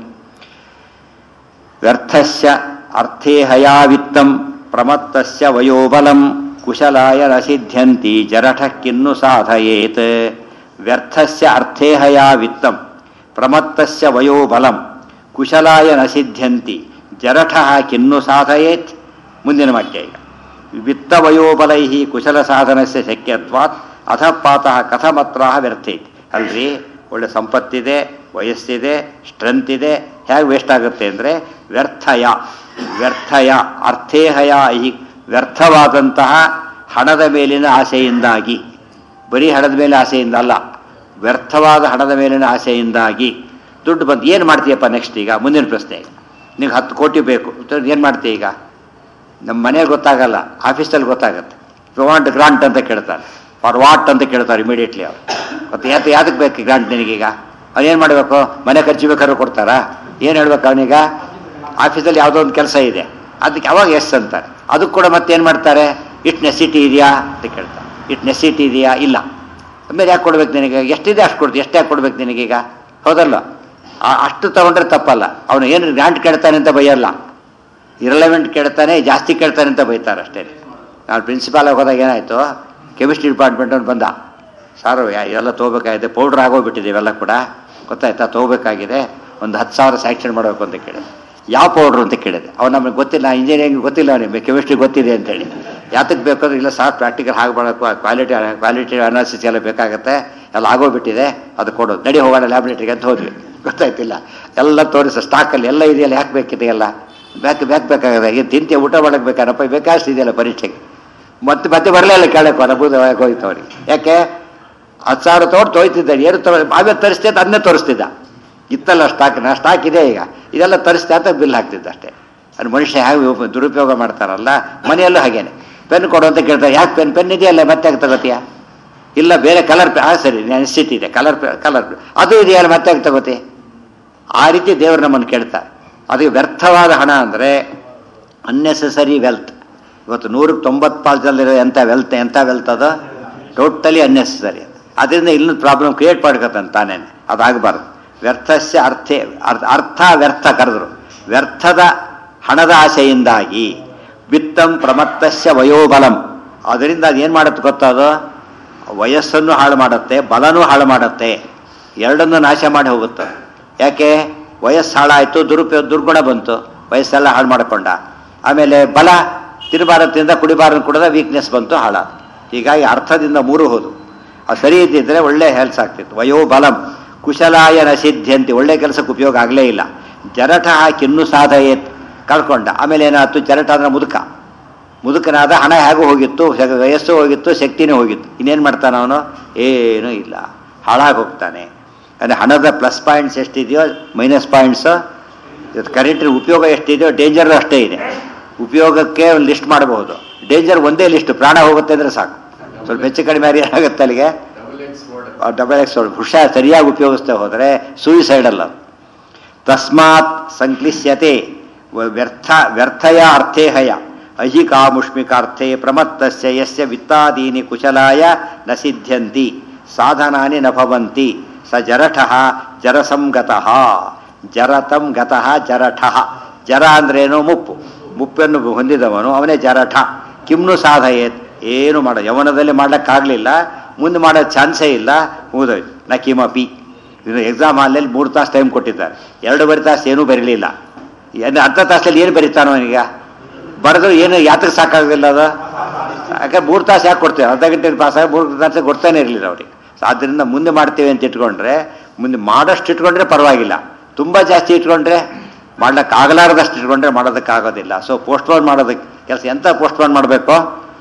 ವ್ಯರ್ಥಸ್ಯ ಅರ್ಥೇ ಹಯಾವಿತ್ತಂ ಪ್ರಮತ್ತಸ್ಯ ವಯೋಬಲಂ ಕುಶಲಾಯ ನ ಸಿದ್ಧ್ಯಂತಿ ಜರಠ ಕಿನ್ನು ಸಾಧಯೇತ್ ವ್ಯರ್ಥಸ್ಯ ಅರ್ಥೇ ಹಯಾವಿತ್ತಂ ಪ್ರಮತ್ತಸ್ಯ ವಯೋಬಲಂ ಕುಶಲಾಯ ನ ಸಿದ್ಧ್ಯಂತಿ ಜರಠ ಕಿನ್ನು ಸಾಧಯೇತ್ ಮುಂದಿನ ವಾಕ್ಯ ಈಗ ವಿತ್ತವಯೋಬಲೈ ಕುಶಲ ಸಾಧನಸ್ಯ ಶಕ್ಯತ್ವಾತ್ ಅಧಪಾತಃ ಕಥಮತ್ರ ವ್ಯರ್ಥೈತಿ ಅಲ್ರಿ ಒಳ್ಳೆ ಸಂಪತ್ತಿದೆ ವಯಸ್ಸಿದೆ ಸ್ಟ್ರೆಂತ್ ಇದೆ ಹೇಗೆ ವೇಸ್ಟ್ ಆಗುತ್ತೆ ಅಂದರೆ ವ್ಯರ್ಥಯ ವ್ಯರ್ಥಯ ಅರ್ಥೇಹಯ ಈ ವ್ಯರ್ಥವಾದಂತಹ ಹಣದ ಮೇಲಿನ ಆಸೆಯಿಂದಾಗಿ ಬರೀ ಹಣದ ಮೇಲೆ ಆಸೆಯಿಂದ ಅಲ್ಲ ವ್ಯರ್ಥವಾದ ಹಣದ ಮೇಲಿನ ಆಸೆಯಿಂದಾಗಿ ದುಡ್ಡು ಬಂದು ಏನು ಮಾಡ್ತೀಯಪ್ಪ ನೆಕ್ಸ್ಟ್ ಈಗ ಮುಂದಿನ ಪ್ರಶ್ನೆ ನಿಂಗೆ ಹತ್ತು ಕೋಟಿ ಬೇಕು ಏನು ಮಾಡ್ತೀಯ ಈಗ ನಮ್ಮ ಮನೆಗೆ ಗೊತ್ತಾಗಲ್ಲ ಆಫೀಸಲ್ಲಿ ಗೊತ್ತಾಗುತ್ತೆ ವಾಂಟ್ ಗ್ರಾಂಟ್ ಅಂತ ಕೇಳ್ತಾರೆ ಫಾರ್ ವಾಟ್ ಅಂತ ಕೇಳ್ತಾರೆ ಇಮಿಡಿಯೇಟ್ಲಿ ಅವ್ರು ಮತ್ತು ಯಾತ ಯಾತಕ್ಕೆ ಬೇಕು ಗ್ರಾಂಟ್ ನಿನಗೀಗ ಏನು ಮಾಡಬೇಕು ಮನೆ ಖರ್ಚು ಬೇಕಾದ್ರೂ ಕೊಡ್ತಾರಾ ಏನು ಹೇಳ್ಬೇಕು ಅವನೀಗ ಆಫೀಸಲ್ಲಿ ಯಾವುದೋ ಒಂದು ಕೆಲಸ ಇದೆ ಅದಕ್ಕೆ ಅವಾಗ ಎಸ್ ಅಂತಾರೆ ಅದಕ್ಕೆ ಕೂಡ ಮತ್ತೇನು ಮಾಡ್ತಾರೆ ಇಷ್ಟು ನೆಸಿಟಿ ಇದೆಯಾ ಅಂತ ಕೇಳ್ತಾರೆ ಇಷ್ಟು ನೆಸಿಟಿ ಇದೆಯಾ ಇಲ್ಲ ಆಮೇಲೆ ಯಾಕೆ ಕೊಡ್ಬೇಕು ನಿನಗೆ ಎಷ್ಟಿದೆ ಅಷ್ಟು ಕೊಡ್ತೀವಿ ಎಷ್ಟು ಯಾಕೆ ಕೊಡ್ಬೇಕು ನಿನಗೀಗ ಹೌದಲ್ಲ ಆ- ಅಷ್ಟು ತಗೊಂಡ್ರೆ ತಪ್ಪಲ್ಲ ಅವನು ಏನು ಗ್ರಾಂಟ್ ಕೇಳ್ತಾನೆ ಅಂತ ಬೈಯಲ್ಲ ಇರಲೆವೆಂಟ್ ಕೇಳ್ತಾನೆ ಜಾಸ್ತಿ ಕೇಳ್ತಾನೆ ಅಂತ ಬೈತಾರೆ ಅಷ್ಟೇ ನಾನು ಪ್ರಿನ್ಸಿಪಾಲ್ ಹೋದಾಗ ಏನಾಯಿತು ಕೆಮಿಸ್ಟ್ರಿ ಡಿಪಾರ್ಟ್ಮೆಂಟ್ ಅವ್ನು ಬಂದ ಸಾರು ಯಾ- ಇವೆಲ್ಲ ತೊಗೋಬೇಕಾಗಿದೆ ಪೌಡ್ರ್ ಆಗೋಗ್ಬಿಟ್ಟಿದೆ ಇವೆಲ್ಲ ಕೂಡ ಗೊತ್ತಾಯ್ತಾ ತೊಗೋಬೇಕಾಗಿದೆ ಒಂದು ಹತ್ತು ಸಾವಿರ ಸ್ಯಾಂಕ್ಷನ್ ಮಾಡಬೇಕು ಅಂತ ಕೇಳಿದೆ ಯಾವ ಪೌಡ್ರು ಅಂತ ಕೇಳಿದೆ ಅವ್ನು ನಮಗೆ ಗೊತ್ತಿಲ್ಲ ಇಂಜಿನಿಯರಿಂಗ್ ಗೊತ್ತಿಲ್ಲ ಅವನಿಗೆ ಕೆಮಿಸ್ಟ್ರಿ ಗೊತ್ತಿದೆ ಅಂತೇಳಿ ಯಾತಕ್ಕೆ ಬೇಕಾದ್ರೆ ಇಲ್ಲ ಸಾರ್ ಪ್ರಾಕ್ಟಿಕಲ್ ಹಾಗೆ ಮಾಡಬೇಕು ಕ್ವಾಲಿಟಿ ಕ್ವಾಲಿಟಿ ಅನಾಲಿಸಿಸ್ ಎಲ್ಲ ಬೇಕಾಗುತ್ತೆ ಎಲ್ಲ ಆಗೋಗ್ಬಿಟ್ಟಿದೆ ಅದು ಕೊಡೋದು ನಡಿ ಹೋಗೋಣ ಲ್ಯಾಬ್ರೇಟ್ರಿಗೆ ಅಂತ ಹೋದ್ವಿ ಗೊತ್ತಾಯ್ತಿಲ್ಲ ಎಲ್ಲ ತೋರಿಸ ಸ್ಟಾಕಲ್ಲಿ ಎಲ್ಲ ಇದೆಯಲ್ಲ ಯಾಕೆ ಬೇಕಿದೆ ಎಲ್ಲ ಬೇಕು ಬೇಕು ಬೇಕಾಗದೆ ಈಗ ತಿಂತಿ ಊಟ ಮಾಡಕ್ಕೆ ಬೇಕಾರಪ್ಪ ಬೇಕಾಷ್ಟು ಇದೆಯಲ್ಲ ಪರೀಕ್ಷೆಗೆ ಮತ್ತೆ ಮತ್ತೆ ಬರಲೇ ಇಲ್ಲ ಕೇಳಕ್ಕೆ ಅನುಭೂತ ಹೋಯ್ತು ಅವ್ರಿಗೆ ಯಾಕೆ ಹತ್ತು ಸಾವಿರ ತೊಗೊಂಡು ತೊಯ್ತಿದ್ದಾನೆ ಏನು ತಗೋ ಅವೇ ತರಿಸ್ತೆ ಅಂತ ಅದನ್ನೇ ತೋರಿಸ್ತಿದ್ದ ಇತ್ತಲ್ಲ ಸ್ಟಾಕ್ ನಾ ಸ್ಟಾಕ್ ಇದೆ ಈಗ ಇದೆಲ್ಲ ತರಿಸ್ತೆ ಅಂತ ಬಿಲ್ ಹಾಕ್ತಿದ್ದ ಅಷ್ಟೇ ಅದು ಮನುಷ್ಯ ಹೇಗೆ ಉಪ- ದುರುಪಯೋಗ ಮಾಡ್ತಾರಲ್ಲ ಮನೆಯಲ್ಲೂ ಹಾಗೇನೆ ಪೆನ್ ಕೊಡು ಅಂತ ಕೇಳ್ತಾರೆ ಯಾಕೆ ಪೆನ್ ಪೆನ್ ಇದೆಯಲ್ಲ ಮತ್ತೆ ಯಾಕೆ ತಗೋತೀಯ ಇಲ್ಲ ಬೇರೆ ಕಲರ್ ಹಾಂ ಸರಿ ನೆನ್ಸಿಟಿ ಇದೆ ಕಲರ್ ಕಲರ್ ಅದು ಇದೆಯಲ್ಲ ಮತ್ತೆ ಯಾಕೆ ತಗೋತಿ ಆ ರೀತಿ ದೇವರು ನಮ್ಮನ್ನು ಕೇಳ್ತಾರೆ ಅದಕ್ಕೆ ವ್ಯರ್ಥವಾದ ಹಣ ಅಂದರೆ ಅನ್ನೆಸೆಸರಿ ವೆಲ್ತ್ ಇವತ್ತು ನೂರಕ್ಕೆ ತೊಂಬತ್ತು ಪಾಲ್ದಲ್ಲಿರೋ ಎಂಥ ವೆಲ್ತ್ ಎಂಥ ವೆಲ್ತ್ ಅದು ಟೋಟಲಿ ಅನ್ನೆಸೆಸರಿ ಅದರಿಂದ ಇಲ್ಲೂ ಪ್ರಾಬ್ಲಮ್ ಕ್ರಿಯೇಟ್ ಮಾಡ್ಕೊತಾನೆ ತಾನೇನೆ ಅದಾಗಬಾರ್ದು ವ್ಯರ್ಥಸ್ಯ ಅರ್ಥೆ ಅರ್ಥ ಅರ್ಥ ವ್ಯರ್ಥ ಕರೆದ್ರು ವ್ಯರ್ಥದ ಹಣದ ಆಸೆಯಿಂದಾಗಿ ವಿತ್ತಂ ಪ್ರಮತ್ತಸ್ಯ ವಯೋಬಲಂ ಅದರಿಂದ ಅದೇನು ಮಾಡುತ್ತೆ ಗೊತ್ತದು ವಯಸ್ಸನ್ನು ಹಾಳು ಮಾಡುತ್ತೆ ಬಲನೂ ಹಾಳು ಮಾಡುತ್ತೆ ಎರಡನ್ನೂ ನಾಶ ಮಾಡಿ ಹೋಗುತ್ತೆ ಯಾಕೆ ವಯಸ್ಸು ಹಾಳಾಯಿತು ದುರುಪಯೋಗ ದುರ್ಗುಣ ಬಂತು ವಯಸ್ಸೆಲ್ಲ ಹಾಳು ಮಾಡಿಕೊಂಡ ಆಮೇಲೆ ಬಲ ತಿನ್ನಬಾರದಿಂದ ಕುಡಿಬಾರದು ಕುಡಿದ ವೀಕ್ನೆಸ್ ಬಂತು ಹಾಳಾದ ಹೀಗಾಗಿ ಅರ್ಥದಿಂದ ಮೂರು ಹೋದು ಅದು ಸರಿ ಇದ್ದಿದ್ರೆ ಒಳ್ಳೆ ಹೆಲ್ಸ್ ಆಗ್ತಿತ್ತು ವಯೋ ಬಲಂ ಕುಶಲಾಯ ನಸಿದ್ಧಂತಿ ಒಳ್ಳೆ ಕೆಲಸಕ್ಕೆ ಉಪಯೋಗ ಆಗಲೇ ಇಲ್ಲ ಜರಠ ಹಾಕಿ ಇನ್ನೂ ಸಾಧಯೇತ್ ಕಳ್ಕೊಂಡ ಆಮೇಲೆ ಏನಾಯ್ತು ಜರಠ ಅಂದ್ರೆ ಮುದುಕ ಮುದುಕನಾದ ಹಣ ಹೇಗೂ ಹೋಗಿತ್ತು ಶ- ವಯಸ್ಸು ಹೋಗಿತ್ತು ಶಕ್ತಿನೂ ಹೋಗಿತ್ತು ಇನ್ನೇನು ಮಾಡ್ತಾನೆ ಅವನು ಏನೂ ಇಲ್ಲ ಹಾಳಾಗಿ ಹೋಗ್ತಾನೆ ಅಂದರೆ ಹಣದ ಪ್ಲಸ್ ಪಾಯಿಂಟ್ಸ್ ಎಷ್ಟಿದೆಯೋ ಮೈನಸ್ ಪಾಯಿಂಟ್ಸು ಕರೆಂಟಿನ ಉಪಯೋಗ ಎಷ್ಟಿದೆಯೋ ಡೇಂಜರ್ ಅಷ್ಟೇ ಇದೆ ಉಪಯೋಗಕ್ಕೆ ಒಂದು ಲಿಸ್ಟ್ ಮಾಡಬಹುದು ಡೇಂಜರ್ ಒಂದೇ ಲಿಸ್ಟ್ ಪ್ರಾಣ ಹೋಗುತ್ತೆ ಅಂದರೆ ಸಾಕು ಸ್ವಲ್ಪ ಹೆಚ್ಚು ಕಡಿಮೆ ಆಗಿ ಏನಾಗುತ್ತೆ ಅಲ್ಲಿಗೆ double X word double X ಹುಷಾರ್ ಸರಿಯಾಗಿ ಉಪಯೋಗಿಸ್ತಾ ಹೋದರೆ ಸೂಯಿಸೈಡಲ್ಲ ತಸ್ಮಾತ್ ಸಂಕ್ಲಿಶ್ಯತೆ ವ- ವ್ಯರ್ಥ ವ್ಯರ್ಥಯ ಅರ್ಥೇಹಯ ಅಹಿಕಾಮುಷ್ಮಿಕಾರ್ಥೆ ಪ್ರಮತ್ತಸ್ಯ ಯಸ್ಯ ವಿತ್ತಾದೀನಿ ಕುಶಲಾಯ ನ ಸಿದ್ಧ್ಯಂತಿ ಸಾಧನಾನಿ ನ ಭವಂತಿ ಸ ಜರಠಃ ಜರಸಂಗತಃ ಜರತಂ ಗತಃ ಜರಠಃ ಜರ ಅಂದ್ರೇನು ಮುಪ್ಪು ಮುಪ್ಪನ್ನು ಹೊಂದಿದವನು ಅವನೇ ಜರಠ ಕಿಮ್ನು ಸಾಧಯೇತ್ ಏನು ಮಾಡ ಯವನದಲ್ಲಿ ಮಾಡ್ಲಿಕ್ಕಾಗಲಿಲ್ಲ ಮುಂದೆ ಮಾಡೋ ಚಾನ್ಸೇ ಇಲ್ಲ ಮುಗಿದೋಯ್ತು ನ ಕಿಮಪಿ ಇದು ಎಕ್ಸಾಮ್ ಹಾಲಲ್ಲಿ ಮೂರು ತಾಸು ಟೈಮ್ ಕೊಟ್ಟಿದ್ದಾರೆ ಎರಡೂವರೆ ತಾಸು ಏನೂ ಬರೀಲಿಲ್ಲ ಏನು ಅರ್ಧ ತಾಸಲ್ಲಿ ಏನು ಬರೀತಾನೋ ಅವನೀಗ ಬರೆದ್ರು ಏನು ಯಾತಕ್ಕೆ ಸಾಕಾಗೋದಿಲ್ಲ ಅದು ಯಾಕೆ ಮೂರು ತಾಸು ಯಾಕೆ ಕೊಡ್ತೇವೆ ಅರ್ಧ ಗಂಟೆ ಪಾಸ್ ಆಗಿ ಮೂರು ತಾಸು ಕೊಡ್ತಾನೆ ಇರಲಿಲ್ಲ ಅವ್ರಿಗೆ ಸೊ ಆದ್ದರಿಂದ ಮುಂದೆ ಮಾಡ್ತೇವೆ ಅಂತ ಇಟ್ಕೊಂಡ್ರೆ ಮುಂದೆ ಮಾಡೋಷ್ಟು ಇಟ್ಕೊಂಡ್ರೆ ಪರವಾಗಿಲ್ಲ ತುಂಬ ಜಾಸ್ತಿ ಇಟ್ಕೊಂಡ್ರೆ ಮಾಡ್ಲಿಕ್ಕೆ ಆಗಲಾರದಷ್ಟು ಇಟ್ಕೊಂಡ್ರೆ ಮಾಡೋದಕ್ಕಾಗೋದಿಲ್ಲ ಸೊ ಪೋಸ್ಟ್ಪೋನ್ ಮಾಡೋದಕ್ಕೆ ಕೆಲಸ ಎಂತ ಪೋಸ್ಟ್ಪೋನ್ ಮಾಡಬೇಕು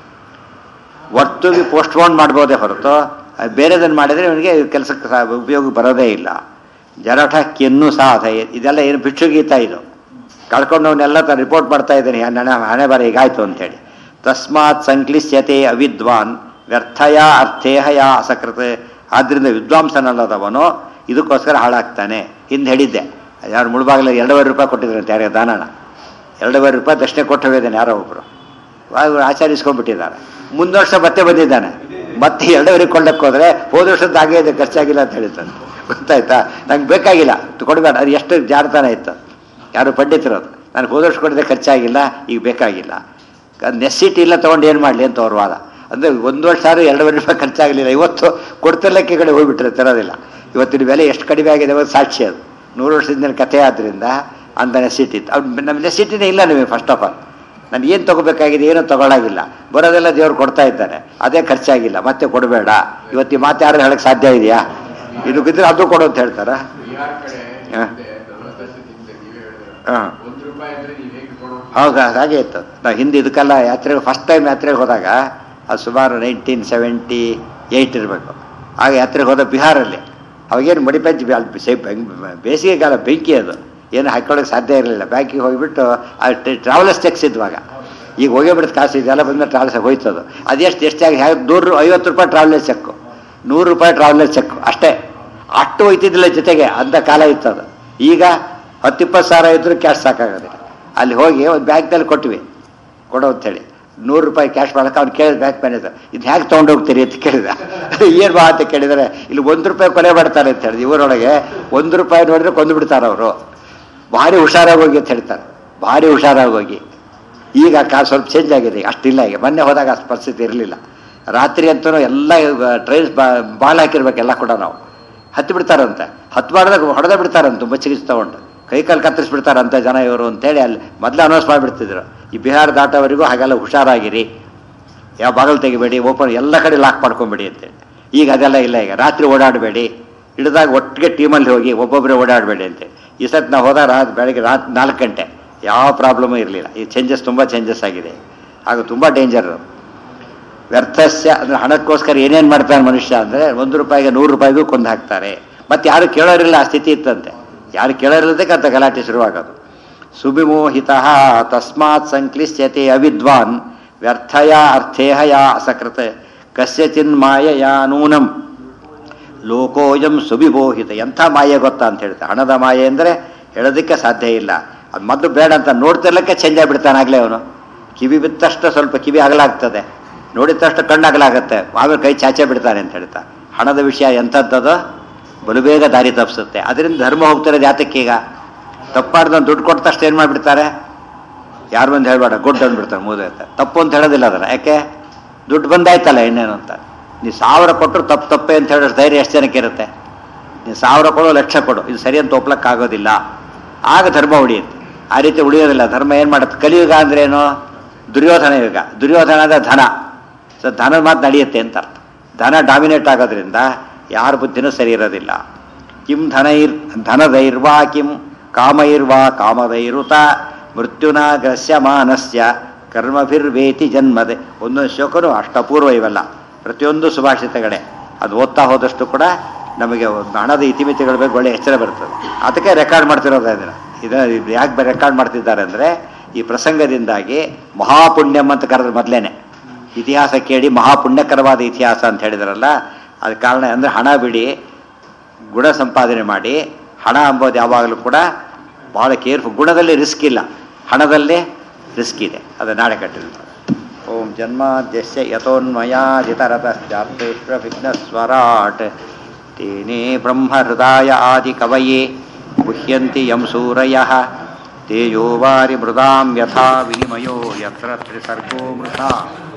ಒಟ್ಟಿಗೆ ಪೋಸ್ಟ್ಪೋನ್ ಮಾಡ್ಬೋದೇ ಹೊರತು ಅದು ಬೇರೆದನ್ನು ಮಾಡಿದರೆ ಇವನಿಗೆ ಕೆಲಸಕ್ಕೆ ಸಹ ಉಪಯೋಗ ಬರೋದೇ ಇಲ್ಲ ಜರಠ ಕೆನ್ನು ಸಾಧ ಇದೆಲ್ಲ ಏನು ಭಿಕ್ಷುಗೀತ ಇದು ಕಳ್ಕೊಂಡವನ್ನೆಲ್ಲ ತ ರಿಪೋರ್ಟ್ ಮಾಡ್ತಾ ಇದ್ದೇನೆ ನನ್ನ ಹಣೆ ಬರ ಹೀಗಾಯ್ತು ಅಂತೇಳಿ ತಸ್ಮಾತ್ ಸಂಕ್ಲಿಶ್ಯತೆ ಅವಿದ್ವಾನ್ ವ್ಯರ್ಥಯ ಅರ್ಥೇಹಯ ಅಸಕೃತ ಆದ್ದರಿಂದ ವಿದ್ವಾಂಸನಲ್ಲದವನು ಇದಕ್ಕೋಸ್ಕರ ಹಾಳಾಗ್ತಾನೆ ಹಿಂದೆ ಹೇಳಿದ್ದೆ ಯಾರು ಮುಳುಬಾಗಿಲ ಎರಡೂವರೆ ರೂಪಾಯಿ ಕೊಟ್ಟಿದ್ರಂತೆ ಯಾರಿಗೆ ದಾನನ ಎರಡೂವರೆ ರೂಪಾಯಿ ದಕ್ಷಿಣೆ ಕೊಟ್ಟು ಹೋಗಿದ್ದಾನೆ ಯಾರೋ ಒಬ್ಬರು ಆಚರಿಸ್ಕೊಂಡ್ಬಿಟ್ಟಿದ್ದಾರೆ ಮುಂದೆ ವರ್ಷ ಮತ್ತೆ ಬಂದಿದ್ದಾನೆ ಮತ್ತೆ ಎರಡೂವರೆ ಕೊಳ್ಳಕ್ಕೆ ಹೋದ್ರೆ ಹೋದ ವರ್ಷದ ಹಾಗೆ ಇದೆ ಖರ್ಚಾಗಿಲ್ಲ ಅಂತ ಹೇಳಿದ್ದಾನೆ ಗೊತ್ತಾಯ್ತಾ ನಂಗೆ ಬೇಕಾಗಿಲ್ಲ ಕೊಡಬೇಡ ಅದು ಎಷ್ಟು ಜಾರತಾನೆ ಇತ್ತು ಯಾರು ಪಂಡಿತರದು ನಾನು ಹೋದ ವರ್ಷ ಕೊಡದೆ ಖರ್ಚಾಗಿಲ್ಲ ಈಗ ಬೇಕಾಗಿಲ್ಲ ನೆಸ್ಸಿಟಿ ಇಲ್ಲ ತೊಗೊಂಡು ಏನು ಮಾಡಲಿ ಅಂತ ಅವ್ರ ವಾದ ಅಂದರೆ ಒಂದು ವರ್ಷ ಆದ್ರೂ ಎರಡೂವರೆ ರೂಪಾಯಿ ಖರ್ಚಾಗಲಿಲ್ಲ ಇವತ್ತು ಕೊಡ್ತಿರ್ಲಕ್ಕೆ ಕಡೆ ಹೋಗ್ಬಿಟ್ರೆ ತರೋದಿಲ್ಲ ಇವತ್ತಿನ ಬೆಲೆ ಎಷ್ಟು ಕಡಿಮೆ ಆಗಿದೆ ಅವತ್ತು ಸಾಕ್ಷಿ ಅದು ನೂರು ವರ್ಷದಿಂದ ಕಥೆ ಆದ್ದರಿಂದ ಅಂತ ನೆಸಿಟಿ ಇತ್ತು ಅವ್ನು ನಮ್ಮ ನೆಸಿಟಿನೇ ಇಲ್ಲ ನಿಮಗೆ ಫಸ್ಟ್ ಆಫ್ ಆಲ್ ನಾನು ಏನು ತೊಗೋಬೇಕಾಗಿದೆ ಏನೂ ತೊಗೊಳಾಗಿಲ್ಲ ಬರೋದೆಲ್ಲ ದೇವ್ರು ಕೊಡ್ತಾ ಇದ್ದಾನೆ ಅದೇ ಖರ್ಚಾಗಿಲ್ಲ ಮತ್ತೆ ಕೊಡಬೇಡ ಇವತ್ತು ಈ ಮಾತು ಯಾರು ಹೇಳಕ್ಕೆ ಸಾಧ್ಯ ಇದೆಯಾ ಇದಕ್ಕಿದ್ರೆ ಅದು ಕೊಡು ಅಂತ ಹೇಳ್ತಾರಾ ಬಿಹಾರ್ ಕಡೆ ಹಾ. ಹಿಂದೆ ನಲವತ್ತು ವರ್ಷದ ಹಿಂದೆ ನೀವೇ ಹೇಳಿದ್ರು ಹಾ. ಒಂದು ರೂಪಾಯಿ ಅಂದ್ರೆ ನೀವು ಹೇಗೆ ಕೊಡೋ ಹೌದು ಹಾಗೆ ಇತ್ತು ನಾವು ಹಿಂದೆ ಇದಕ್ಕೆಲ್ಲ ಯಾತ್ರೆಗೆ ಫಸ್ಟ್ ಟೈಮ್ ಯಾತ್ರೆಗೆ ಹೋದಾಗ ಅದು ಸುಮಾರು ನೈನ್ಟೀನ್ ಸೆವೆಂಟಿ ಏಯ್ಟ್ ಇರಬೇಕು ಆಗ ಯಾತ್ರೆಗೆ ಹೋದ ಬಿಹಾರಲ್ಲಿ ಅವಾಗೇನು ಮಡಿಪಂಚಿ ಬೇಸಿಗೆ ಕಾಲ ಬೆಂಕಿ ಅದು ಏನು ಹಾಕೊಳ್ಳೋಕೆ ಸಾಧ್ಯ ಇರಲಿಲ್ಲ ಬ್ಯಾಂಕಿಗೆ ಹೋಗಿಬಿಟ್ಟು ಆ ಟ್ರಾವೆಲರ್ಸ್ ಚೆಕ್ಸ್ ಇದ್ವಾಗ ಈಗ ಹೋಗೇ ಬಿಡುತ್ತೆ ಕಾಸು ಇದೆಲ್ಲ ಬಂದ ಟ್ರಾವೆಲ್ಸ್ ಹೋಯ್ತದು ಅದೆಷ್ಟು ಎಷ್ಟಾಗಿ ಹೇಗೆ ನೂರು ಐವತ್ತು ರೂಪಾಯಿ ಟ್ರಾವೆಲರ್ ಚೆಕ್ಕು ನೂರು ರೂಪಾಯಿ ಟ್ರಾವೆಲರ್ ಚೆಕ್ ಅಷ್ಟೇ ಅಷ್ಟು ಹೋಯ್ತಿದ್ದಿಲ್ಲ ಜೊತೆಗೆ ಅಂಥ ಕಾಲ ಇತ್ತು ಅದು ಈಗ ಹತ್ತಿಪ್ಪತ್ತು ಸಾವಿರ ಇದ್ರೂ ಕ್ಯಾಶ್ ಸಾಕಾಗೋದಿಲ್ಲ ಅಲ್ಲಿ ಹೋಗಿ ಒಂದು ಬ್ಯಾಂಕ್ನಲ್ಲಿ ಕೊಟ್ವಿ ಕೊಡು ಅಂತೇಳಿ ನೂರು ರೂಪಾಯಿ ಕ್ಯಾಶ್ ಮಾಡಕ್ಕೆ ಅವ್ನು ಕೇಳಿದ ಬ್ಯಾಂಕ್ ಮ್ಯಾನೇಜರ್ ಇದು ಹೇಗೆ ತೊಗೊಂಡು ಹೋಗ್ತೀರಿ ಅಂತ ಕೇಳಿದ ಏನು ಬಾ ಅಂತ ಕೇಳಿದರೆ ಇಲ್ಲಿ ಒಂದು ರೂಪಾಯಿ ಕೊಲೆ ಮಾಡ್ತಾರೆ ಅಂತ ಹೇಳಿದ್ರು ಇವರೊಳಗೆ ಒಂದು ರೂಪಾಯಿ ನೋಡಿದ್ರೆ ಕೊಂದು ಬಿಡ್ತಾರೆ ಅವರು ಭಾರಿ ಹುಷಾರಾಗಿ ಹೋಗಿ ಅಂತ ಹೇಳ್ತಾರೆ ಭಾರಿ ಹುಷಾರಾಗಿ ಹೋಗಿ ಈಗ ಕಾ ಸ್ವಲ್ಪ ಚೇಂಜ್ ಆಗಿದೆ ಈಗ ಅಷ್ಟಿಲ್ಲ ಈಗ ಮೊನ್ನೆ ಹೋದಾಗ ಅಷ್ಟು ಪರಿಸ್ಥಿತಿ ಇರಲಿಲ್ಲ ರಾತ್ರಿ ಅಂತೂ ಎಲ್ಲ ಟ್ರೈನ್ಸ್ ಬಾಲ್ ಹಾಕಿರ್ಬೇಕು ಎಲ್ಲ ಕೂಡ ನಾವು ಹತ್ತಿ ಬಿಡ್ತಾರಂತೆ ಹತ್ತು ಮಾಡಿದಾಗ ಹೊಡೆದ ಬಿಡ್ತಾರಂತ ಬಚ್ಚಿಗಿಚ್ಚು ತಗೊಂಡು ಕೈ ಕಾಲು ಕತ್ತರಿಸ್ಬಿಡ್ತಾರಂತೆ ಜನ ಇವರು ಅಂತೇಳಿ ಅಲ್ಲಿ ಮೊದಲು ಅನೌನ್ಸ್ ಮಾಡಿಬಿಡ್ತಿದ್ರು ಈ ಬಿಹಾರ ದಾಟೋವರೆಗೂ ಹಾಗೆಲ್ಲ ಹುಷಾರಾಗಿರಿ ಯಾವ ಬಾಗಿಲು ತೆಗಿಬೇಡಿ ಓಪನ್ ಎಲ್ಲ ಕಡೆ ಲಾಕ್ ಮಾಡ್ಕೊಂಬಿಡಿ ಅಂತೇಳಿ ಈಗ ಅದೆಲ್ಲ ಇಲ್ಲ ಈಗ ರಾತ್ರಿ ಓಡಾಡಬೇಡಿ ಹಿಡಿದಾಗ ಒಟ್ಟಿಗೆ ಟೀಮಲ್ಲಿ ಹೋಗಿ ಒಬ್ಬೊಬ್ಬರೇ ಓಡಾಡಬೇಡಿ ಅಂತೇಳಿ ಈ ಸತ್ ನಾವು ಹೋದಾಗ ರಾತ್ ಬೆಳಗ್ಗೆ ರಾತ್ ನಾಲ್ಕು ಗಂಟೆ ಯಾವ ಪ್ರಾಬ್ಲಮೂ ಇರಲಿಲ್ಲ ಈ ಚೇಂಜಸ್ ತುಂಬ ಚೇಂಜಸ್ ಆಗಿದೆ ಆಗ ತುಂಬ ಡೇಂಜರು ವ್ಯರ್ಥಸ್ಯ ಅಂದರೆ ಹಣಕ್ಕೋಸ್ಕರ ಏನೇನು ಮಾಡ್ತಾನೆ ಮನುಷ್ಯ ಅಂದರೆ ಒಂದು ರೂಪಾಯಿಗೆ ನೂರು ರೂಪಾಯಿಗೂ ಕೊಂದು ಹಾಕ್ತಾರೆ ಮತ್ತು ಯಾರು ಕೇಳೋರಿಲ್ಲ ಆ ಸ್ಥಿತಿ ಇತ್ತಂತೆ ಯಾರು ಕೇಳೋರಿಲ್ಲದಕ್ಕೆ ಅಂತ ಗಲಾಟೆ ಶುರುವಾಗೋದು ಸುವಿಮೋಹಿತ ತಸ್ಮಾತ್ ಸಂಕ್ಲಿಶ್ಯತೆ ಅವಿದ್ವಾನ್ ವ್ಯರ್ಥಯ ಅರ್ಥೇಹಯ ಅಸಕೃತ ಕಸ್ಯಚಿನ್ ಮಾಯಯ ನೂನಂ ಲೋಕೋಯಂ ಸುವಿಮೋಹಿತ ಎಂಥ ಮಾಯೆ ಗೊತ್ತಾ ಅಂತ ಹೇಳ್ತಾರೆ ಹಣದ ಮಾಯೆ ಅಂದರೆ ಹೇಳೋದಕ್ಕೆ ಸಾಧ್ಯ ಇಲ್ಲ ಅದು ಮೊದಲು ಬೇಡ ಅಂತ ನೋಡ್ತಿರ್ಲಿಕ್ಕೆ ಚೇಂಜ್ ಆಗಿಬಿಡ್ತಾನೆ ಆಗಲೇ ಅವನು ಕಿವಿ ಬಿತ್ತಷ್ಟು ಸ್ವಲ್ಪ ಕಿವಿ ಅಗಲಾಗ್ತದೆ ನೋಡಿದ ತಕ್ಷಣ ಕಣ್ಣು ಅಗಲಾಗತ್ತೆ ಆಮೇಲೆ ಕೈ ಚಾಚೆ ಬಿಡ್ತಾನೆ ಅಂತ ಹೇಳ್ತಾ ಹಣದ ವಿಷಯ ಎಂಥದ್ದದು ಬಲು ಬೇಗ ದಾರಿ ತಪ್ಪಿಸುತ್ತೆ ಅದರಿಂದ ಧರ್ಮ ಹೋಗ್ತಿರೋದು ಯಾತಕ್ಕೀಗ ತಪ್ಪಾಡ್ದವ್ನು ದುಡ್ಡು ಕೊಟ್ಟ ತಕ್ಷಣ ಏನು ಮಾಡಿಬಿಡ್ತಾರೆ ಯಾರು ಬಂದು ಹೇಳ್ಬೇಡ ಗುಡ್ ಅಂದ್ಬಿಡ್ತಾರೆ ಮೂದ ತಪ್ಪು ಅಂತ ಹೇಳೋದಿಲ್ಲ ಅದನ್ನು ಯಾಕೆ ದುಡ್ಡು ಬಂದಾಯ್ತಲ್ಲ ಇನ್ನೇನು ಅಂತ ನೀವು ಸಾವಿರ ಕೊಟ್ಟರು ತಪ್ಪು ತಪ್ಪೆ ಅಂತ ಹೇಳೋ ಧೈರ್ಯ ಎಷ್ಟು ಜನಕ್ಕೆ ಇರುತ್ತೆ ನೀವು ಸಾವಿರ ಕೊಡು ಲಕ್ಷ ಕೊಡು ಇದು ಸರಿ ಅಂತ ಒಪ್ಲಕ್ಕಾಗೋದಿಲ್ಲ ಆಗ ಧರ್ಮ ಉಳಿಯುತ್ತೆ ಆ ರೀತಿ ಉಳಿಯೋದಿಲ್ಲ ಧರ್ಮ ಏನು ಮಾಡುತ್ತೆ ಕಲಿಯುಗ ಅಂದ್ರೇನು ದುರ್ಯೋಧನ ಯುಗ ದುರ್ಯೋಧನ ಅಂದರೆ ಧನ ಸೊ ಧನದ ಮಾತು ನಡೆಯುತ್ತೆ ಅಂತ ಅರ್ಥ ಧನ ಡಾಮಿನೇಟ್ ಆಗೋದ್ರಿಂದ ಯಾರ ಬುದ್ಧಿನೂ ಸರಿ ಇರೋದಿಲ್ಲ ಕಿಂ ಧನೈರ್ ಧನದೈರ್ವಾ ಕಿಂ ಕಾಮೈರ್ವಾ ಕಾಮದೈರುತ ಮೃತ್ಯುನ ಗ್ರಸ್ಯಮಾನಸ್ಯ ಕರ್ಮಭಿರ್ವೇತಿ ಜನ್ಮದೆ ಒಂದೊಂದು ಶ್ಲೋಕನು ಅಷ್ಟಪೂರ್ವ ಇವೆಲ್ಲ ಪ್ರತಿಯೊಂದು ಸುಭಾಷಿತಗಳೇ ಅದು ಓದ್ತಾ ಹೋದಷ್ಟು ಕೂಡ ನಮಗೆ ಒಂದು ಹಣದ ಇತಿಮಿತಿಗಳ ಬಗ್ಗೆ ಒಳ್ಳೆ ಎಚ್ಚರ ಬರ್ತದೆ ಅದಕ್ಕೆ ರೆಕಾರ್ಡ್ ಮಾಡ್ತಿರೋದು ಅದನ್ನು ಇದು ಯಾಕೆ ರೆಕಾರ್ಡ್ ಮಾಡ್ತಿದ್ದಾರೆ ಅಂದರೆ ಈ ಪ್ರಸಂಗದಿಂದಾಗಿ ಮಹಾಪುಣ್ಯಂ ಅಂತ ಕರೆದ್ರೆ ಮೊದಲೇನೆ ಇತಿಹಾಸ ಕೇಳಿ ಮಹಾಪುಣ್ಯಕರವಾದ ಇತಿಹಾಸ ಅಂತ ಹೇಳಿದ್ರಲ್ಲ ಅದ ಕಾರಣ ಅಂದರೆ ಹಣ ಬಿಡಿ ಗುಣ ಸಂಪಾದನೆ ಮಾಡಿ ಹಣ ಅಂಬೋದು ಯಾವಾಗಲೂ ಕೂಡ ಭಾಳ ಕೇರ್ಫುಲ್ ಗುಣದಲ್ಲಿ ರಿಸ್ಕ್ ಇಲ್ಲ ಹಣದಲ್ಲಿ ರಿಸ್ಕ್ ಇದೆ ಅದು ನಾಳೆ ಕಟ್ಟಿದ್ರು ಓಂ ಜನ್ಮಾದ್ಯಸ್ಯ ಯಥೋನ್ಮಯಾದಿತರತಶ್ಚಾಪ್ತೇಶ್ವ ವಿಘ್ನಸ್ವರಾಟ್ ತೇನೇ ಬ್ರಹ್ಮಹೃದಾಯ ಆದಿ ಕವಯೇ ಗುಹ್ಯಂತಿ ಯಂ ಸೂರಯಃ ತೇಜೋ ವಾರಿ ಮೃದಾಂ ಯಥಾ ವಿನಿಮಯೋ ಯತ್ರ ತ್ರಿಸರ್ಗೋ ಮೃಷಾ